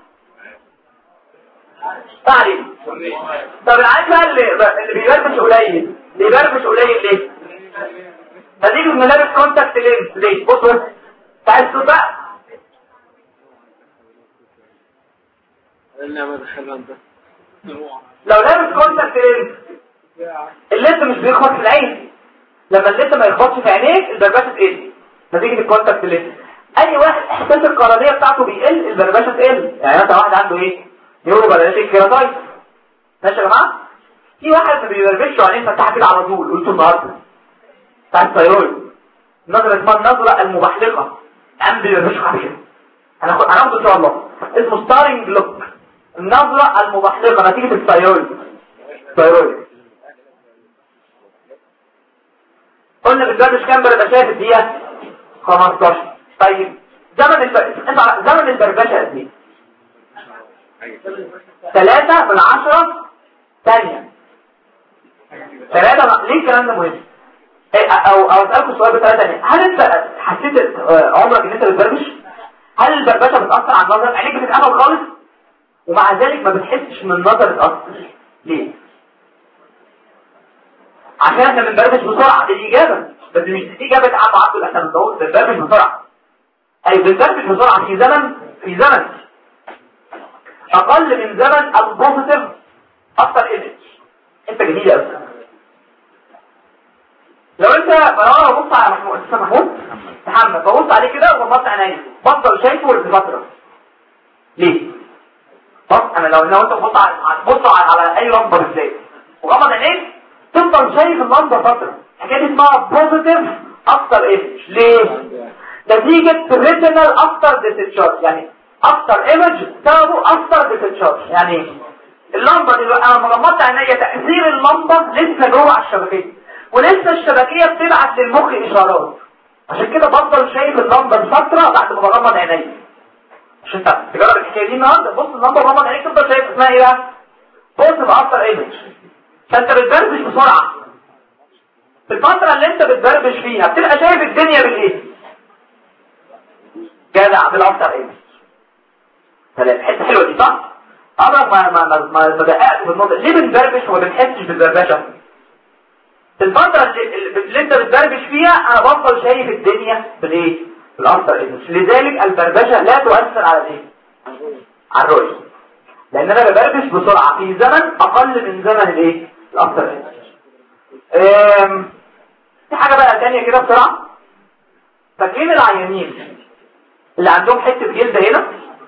تعليم طب العيال بقى اللي اللي بيبرمش قليل بيبرمش قليل ليه نتيجه ملابس كونتاكت لينز ليه بص بص بتاع الصوت بقى لو لابس كونتاكت لينز الليد مش بيخبط في العين لما الليد ما يخبطش في عينيك البربشه تقل نتيجه الكونتاكت لينز اي واحد احساس القرنيه بتاعته بيقل البربشه تقل يعني مثلا واحد عنده ايه نيورو بلاتيك كيراتايت ماشي يا جماعه في واحد ما بيبربش وعينيه فتحت كده على طول قلت النهارده بتاع الثيرويد النظره اسمها النظره المبحلقه عم بيبربش خفيف هناخده ان شاء الله اسمه ستارينج لوك النظرة المبحلقة نتيجة الثيرويد الثيرويد قلنا بالجرد كام بقى شايف الدقيقة 15 طيب زمن الب... زمن البربشة قد ايه 3 من 10 ثانية 3 ليه الكلام ده مهم إيه، او او اسالكم سؤال بطريقه ثانيه هل انت حسيت آه، عمرك ان انت بتبربش هل البربشه بتاثر على النظر عينيك بتتقفل خالص ومع ذلك ما بتحسش ان النظر اتاثر ليه عشان احنا بنبربش بسرعه دي الاجابه بس مش دي اجابه عبد عبد احنا بنبربش بسرعه اي بنبربش بسرعه في زمن في زمن اقل من زمن البوزيتيف اكتر ايمج انت جميل قوي لو انت انا ببص على محمود استاذ محمود محمد ببص عليه كده وببص عينيا بفضل شايفه لفتره ليه بص انا لو لو انت بتبص على بص على اي لمبه بالذات وغمض عينيك تفضل شايف اللمبه فتره حكايه اسمها بوزيتيف اكتر ايمج ليه نتيجه ريتينال اكتر ديتشارج يعني اكتر ايمج سببه اكتر ديتشارج يعني اللمبه دي انا لما غمضت عينيا تاثير اللمبه لسه جوه على الشبكيه ولسه الشبكية بتبعت للمخ اشارات عشان كده بفضل شايف اللمبه لفتره بعد ما بغمض عيني عشان تجرب الحكايه دي النهارده بص اللمبه بغمض عينيك تفضل شايف اسمها ايه بقى بص بافتر ايمج فانت بتبربش بسرعه في الفتره اللي انت بتبربش فيها بتبقى شايف الدنيا بالايه جدع بالافتر ايمج حته حلوه دي صح عمرك ما ما ما ما دققت في النقطه ليه بنبربش وما بنحسش بالبربشه في الفترة اللي انت بتدربش فيها انا بفضل شايف الدنيا بالايه بالاثر ايمج لذلك البربشة لا تؤثر على الايه على الرؤية لان انا ببربش بسرعة في زمن اقل من زمن الايه الاثر ايمج في حاجة بقى تانية كده بسرعة فاكرين العيانين اللي عندهم حتة جلد هنا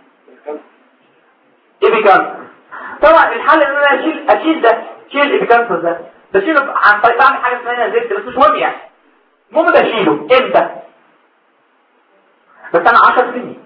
ايبيكانسر طبعا الحل ان انا اشيل اشيل ده اشيل الايبيكانسر ده بشيله عن طريق بعمل حاجه اسمها زيت بس مش مهم يعني المهم بشيله امتى بس انا 10 سنين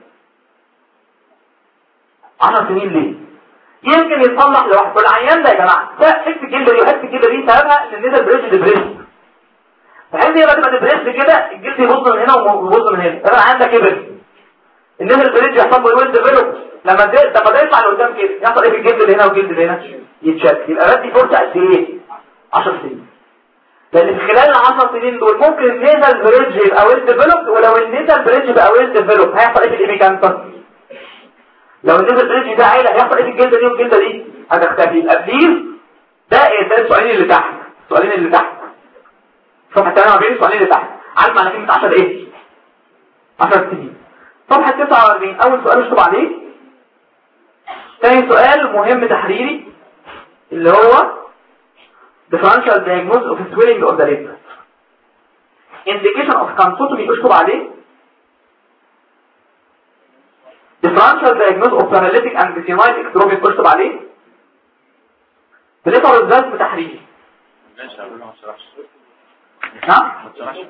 10 سنين ليه يمكن يتصلح لوحده العيان ده يا جماعه ده حته الجلد دي وحته الجلد دي سببها ان النزل بريش ديبريس فعندي لما تبقى ديبريس كده الجلد يبص من هنا ويبص من هنا انا عندك كبر النزل بريش يحصل له ويل ديفلوب لما ده لما ده يطلع لقدام كده يحصل ايه في الجلد اللي هنا والجلد اللي هنا يتشد يبقى بدي فرصه قد ايه 10 سنين لان في خلال ال 10 سنين دول ممكن النيزل بريدج يبقى ويل ديفلوبد ولو النيزل بريدج يبقى ويل ديفلوب هيحصل ايه في الايميكانتر لو النيزل بريدج ده عيله هيحصل ايه في الجلده دي والجلده دي هتختفي يبقى بليز ده ايه ده السؤالين اللي تحت السؤالين اللي تحت صفحه 48 السؤالين اللي تحت عارف معنى كلمه 10 ايه 10 سنين صفحه 49 اول سؤال اشطب عليه ثاني سؤال مهم تحريري اللي هو differential diagnosis of swelling of the lip indication of cantotomy اشطب عليه differential diagnosis of paralytic and decennial ectropic اشطب عليه بليفر الزاز تحريري نعم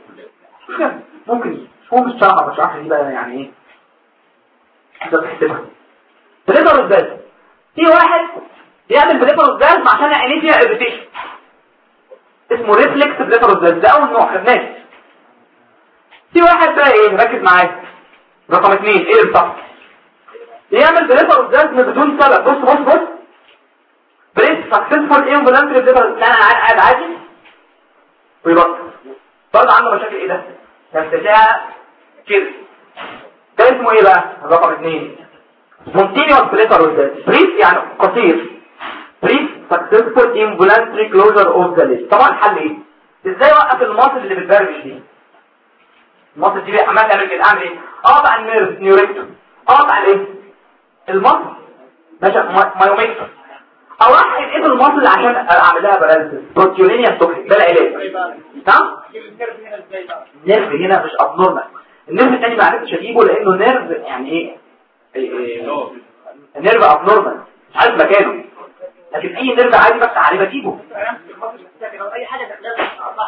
ممكن هو مش شرح مش شرح دي بقى يعني ايه ده بتحسبها بليفر الزاز في واحد بيعمل بليفر الزاز عشان عينيه فيها اريتيشن اسمه ريفلكس بليفروزاز ده اول نوع خدناه في واحد بقى ايه ركز معايا رقم اثنين ايه الصح يعمل بليفروزاز من بدون سبب بص بص بص بريس سكسسفول ايه امبولانتري بليفروزاز لا انا قاعد عادي ويبطل برضه عنده مشاكل ايه ده ترتفع كده ده اسمه ايه بقى رقم اثنين سبونتينيوس بليفروزاز بريس يعني قصير بريس successful involuntary closure of the lid طبعا الحل ايه ازاي اوقف المصل اللي بتبرمج دي المصل دي عمال تعمل كده اعمل ايه اقطع النيرف نيوريكتوم اقطع الايه المصل ماشي مايوميكتوم او احقن ايه المصل عشان اعمل لها برانسس بروتيولينيا توكسيك ده العلاج تمام النيرف هنا مش ابنورمال النيرف الثاني ما عرفتش اجيبه لانه نيرف يعني ايه النيرف ابنورمال مش عارف مكانه لكن اي نرجع عادي بس عليه بجيبه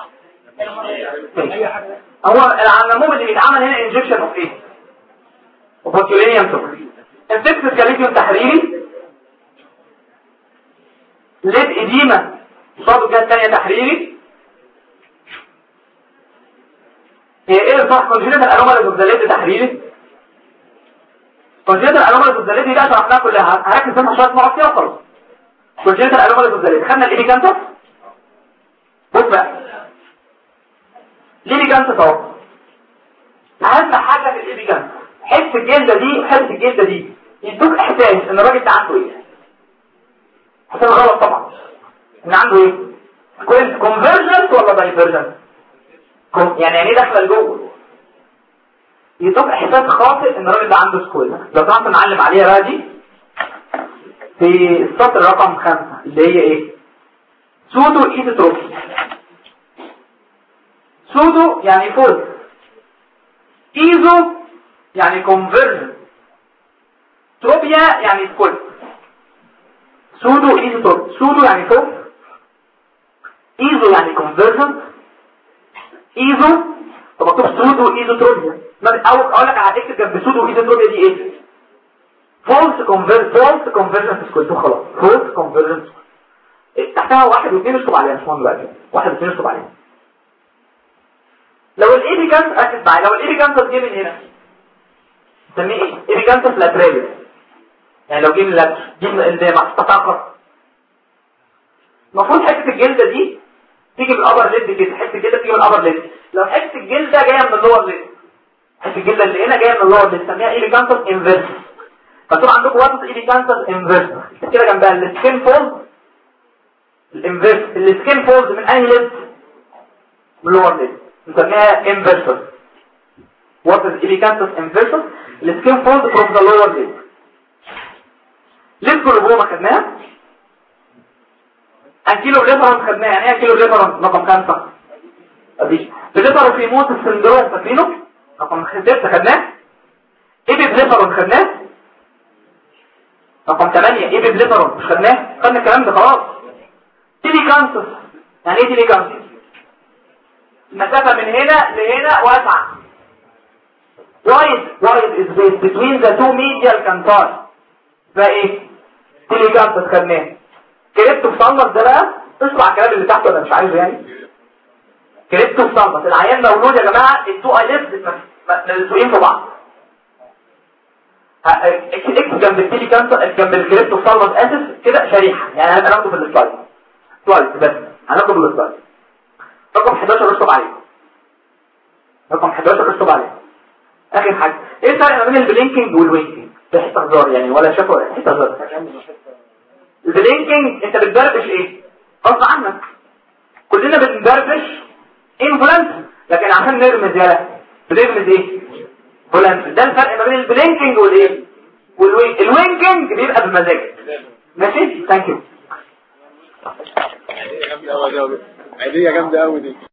هو العموم اللي بيتعمل هنا انجكشن اوف ايه وبوتيولينيوم سكر انفكتس كاليتيوم تحريري ليد اديمة قصاد الجهة الثانية تحريري هي ايه الصح كونجينيتال انوماليز اوف ذا ليد تحريري كونجينيتال انوماليز اوف ذا ليد دي لا شرحناها كلها هركز بس شويه نقط فيها وخلاص كونجينيتال انوماليز اوف ذا ليد خدنا الايدي كانسر بص بقى ليه كانسر اهو اهم حاجه في الايدي كانسر حس الجلده دي وحس الجلده دي يدوك احساس ان الراجل ده عنده ايه حساب غلط طبعا ان عنده ايه كويس كونفرجنت ولا دايفرجنت يعني يعني ايه داخله لجوه يدوك احساس خاطئ ان الراجل ده عنده سكويز لو سمحت نعلم عليها بقى دي في السطر رقم خمسة اللي هي ايه سودو ايزوتروبي سودو يعني فول ايزو يعني كونفرجن تروبيا يعني سكويز سودو ايزوتروب سودو يعني فوق ايزو يعني كونفرجن ايزو طب مكتوب سودو ايزوتروبيا اول اقول لك على اكتب جنب سودو ايزوتروبيا دي ايه فولس كونفرجن فولس كونفرجن سكويز خلاص فولس كونفرجن تحتها واحد واثنين اشطب عليها مش مهم دلوقتي واحد واثنين اشطب عليها لو الايدي كانت ركز معايا لو الايدي كانت جه من هنا نسميه ايه ايدي كانت لاتراليس يعني لو جه من اللاتر جه من اللي محطوطه المفروض حته الجلده دي تيجي من الابر ليد كده حته الجلده تيجي من الابر ليد لو حته الجلده جايه من اللور ليد حته الجلده اللي هنا جايه من اللور ليد نسميها ايدي كانت انفيرس مكتوب عندكم وسط ايدي كانت انفيرس كده جنبها السكين فولد الانفيرس السكين فولد من انهي ليد من اللور ليد نسميها انفيرسر what is ilicanthus inversus السكين فولد from the lower lid ليد كلوبوما خدناها انكيلو ليفرون خدناها يعني ايه انكيلو ليفرون رقم خمسة ادي بليفرون في موت السندروم فاكرينه رقم ستة خدناه ايبي بليفرون خدناه رقم 8 ايبي بليفرون مش خدناه خدنا الكلام ده خلاص تيلي كانسس يعني ايه تيلي كانسس المسافة من هنا لهنا واسعة wide wide is space between the two medial canthars فايه تيلي كانسس خدناه كريبتو فصلت ده بقى اسمع الكلام اللي تحته انا مش عايزه يعني كريبتو فصلت العيان مولود يا جماعه التو ايليفز ملزوقين في بعض اكتب جنب التيلي كانسر جنب الكريبتو فصلت اسف كده شريحه يعني هنبقى ناخده في السلايد سلايد بس هناخده في السلايد رقم 11 اشطب عليه رقم 11 اشطب عليه اخر حاجه ايه الفرق ما بين البلينكينج والوينكينج ده حته هزار يعني ولا شافوا حته هزار البلينكينج انت بتدربش ايه غصب عنك كلنا بندربش انفلانس لكن عشان نرمز يالا بنرمز ايه فلانس ده الفرق ما بين البلينكينج والايه والوينك الوينكينج بيبقى بمزاج ماشي ثانك يو عيدية جامدة قوي دي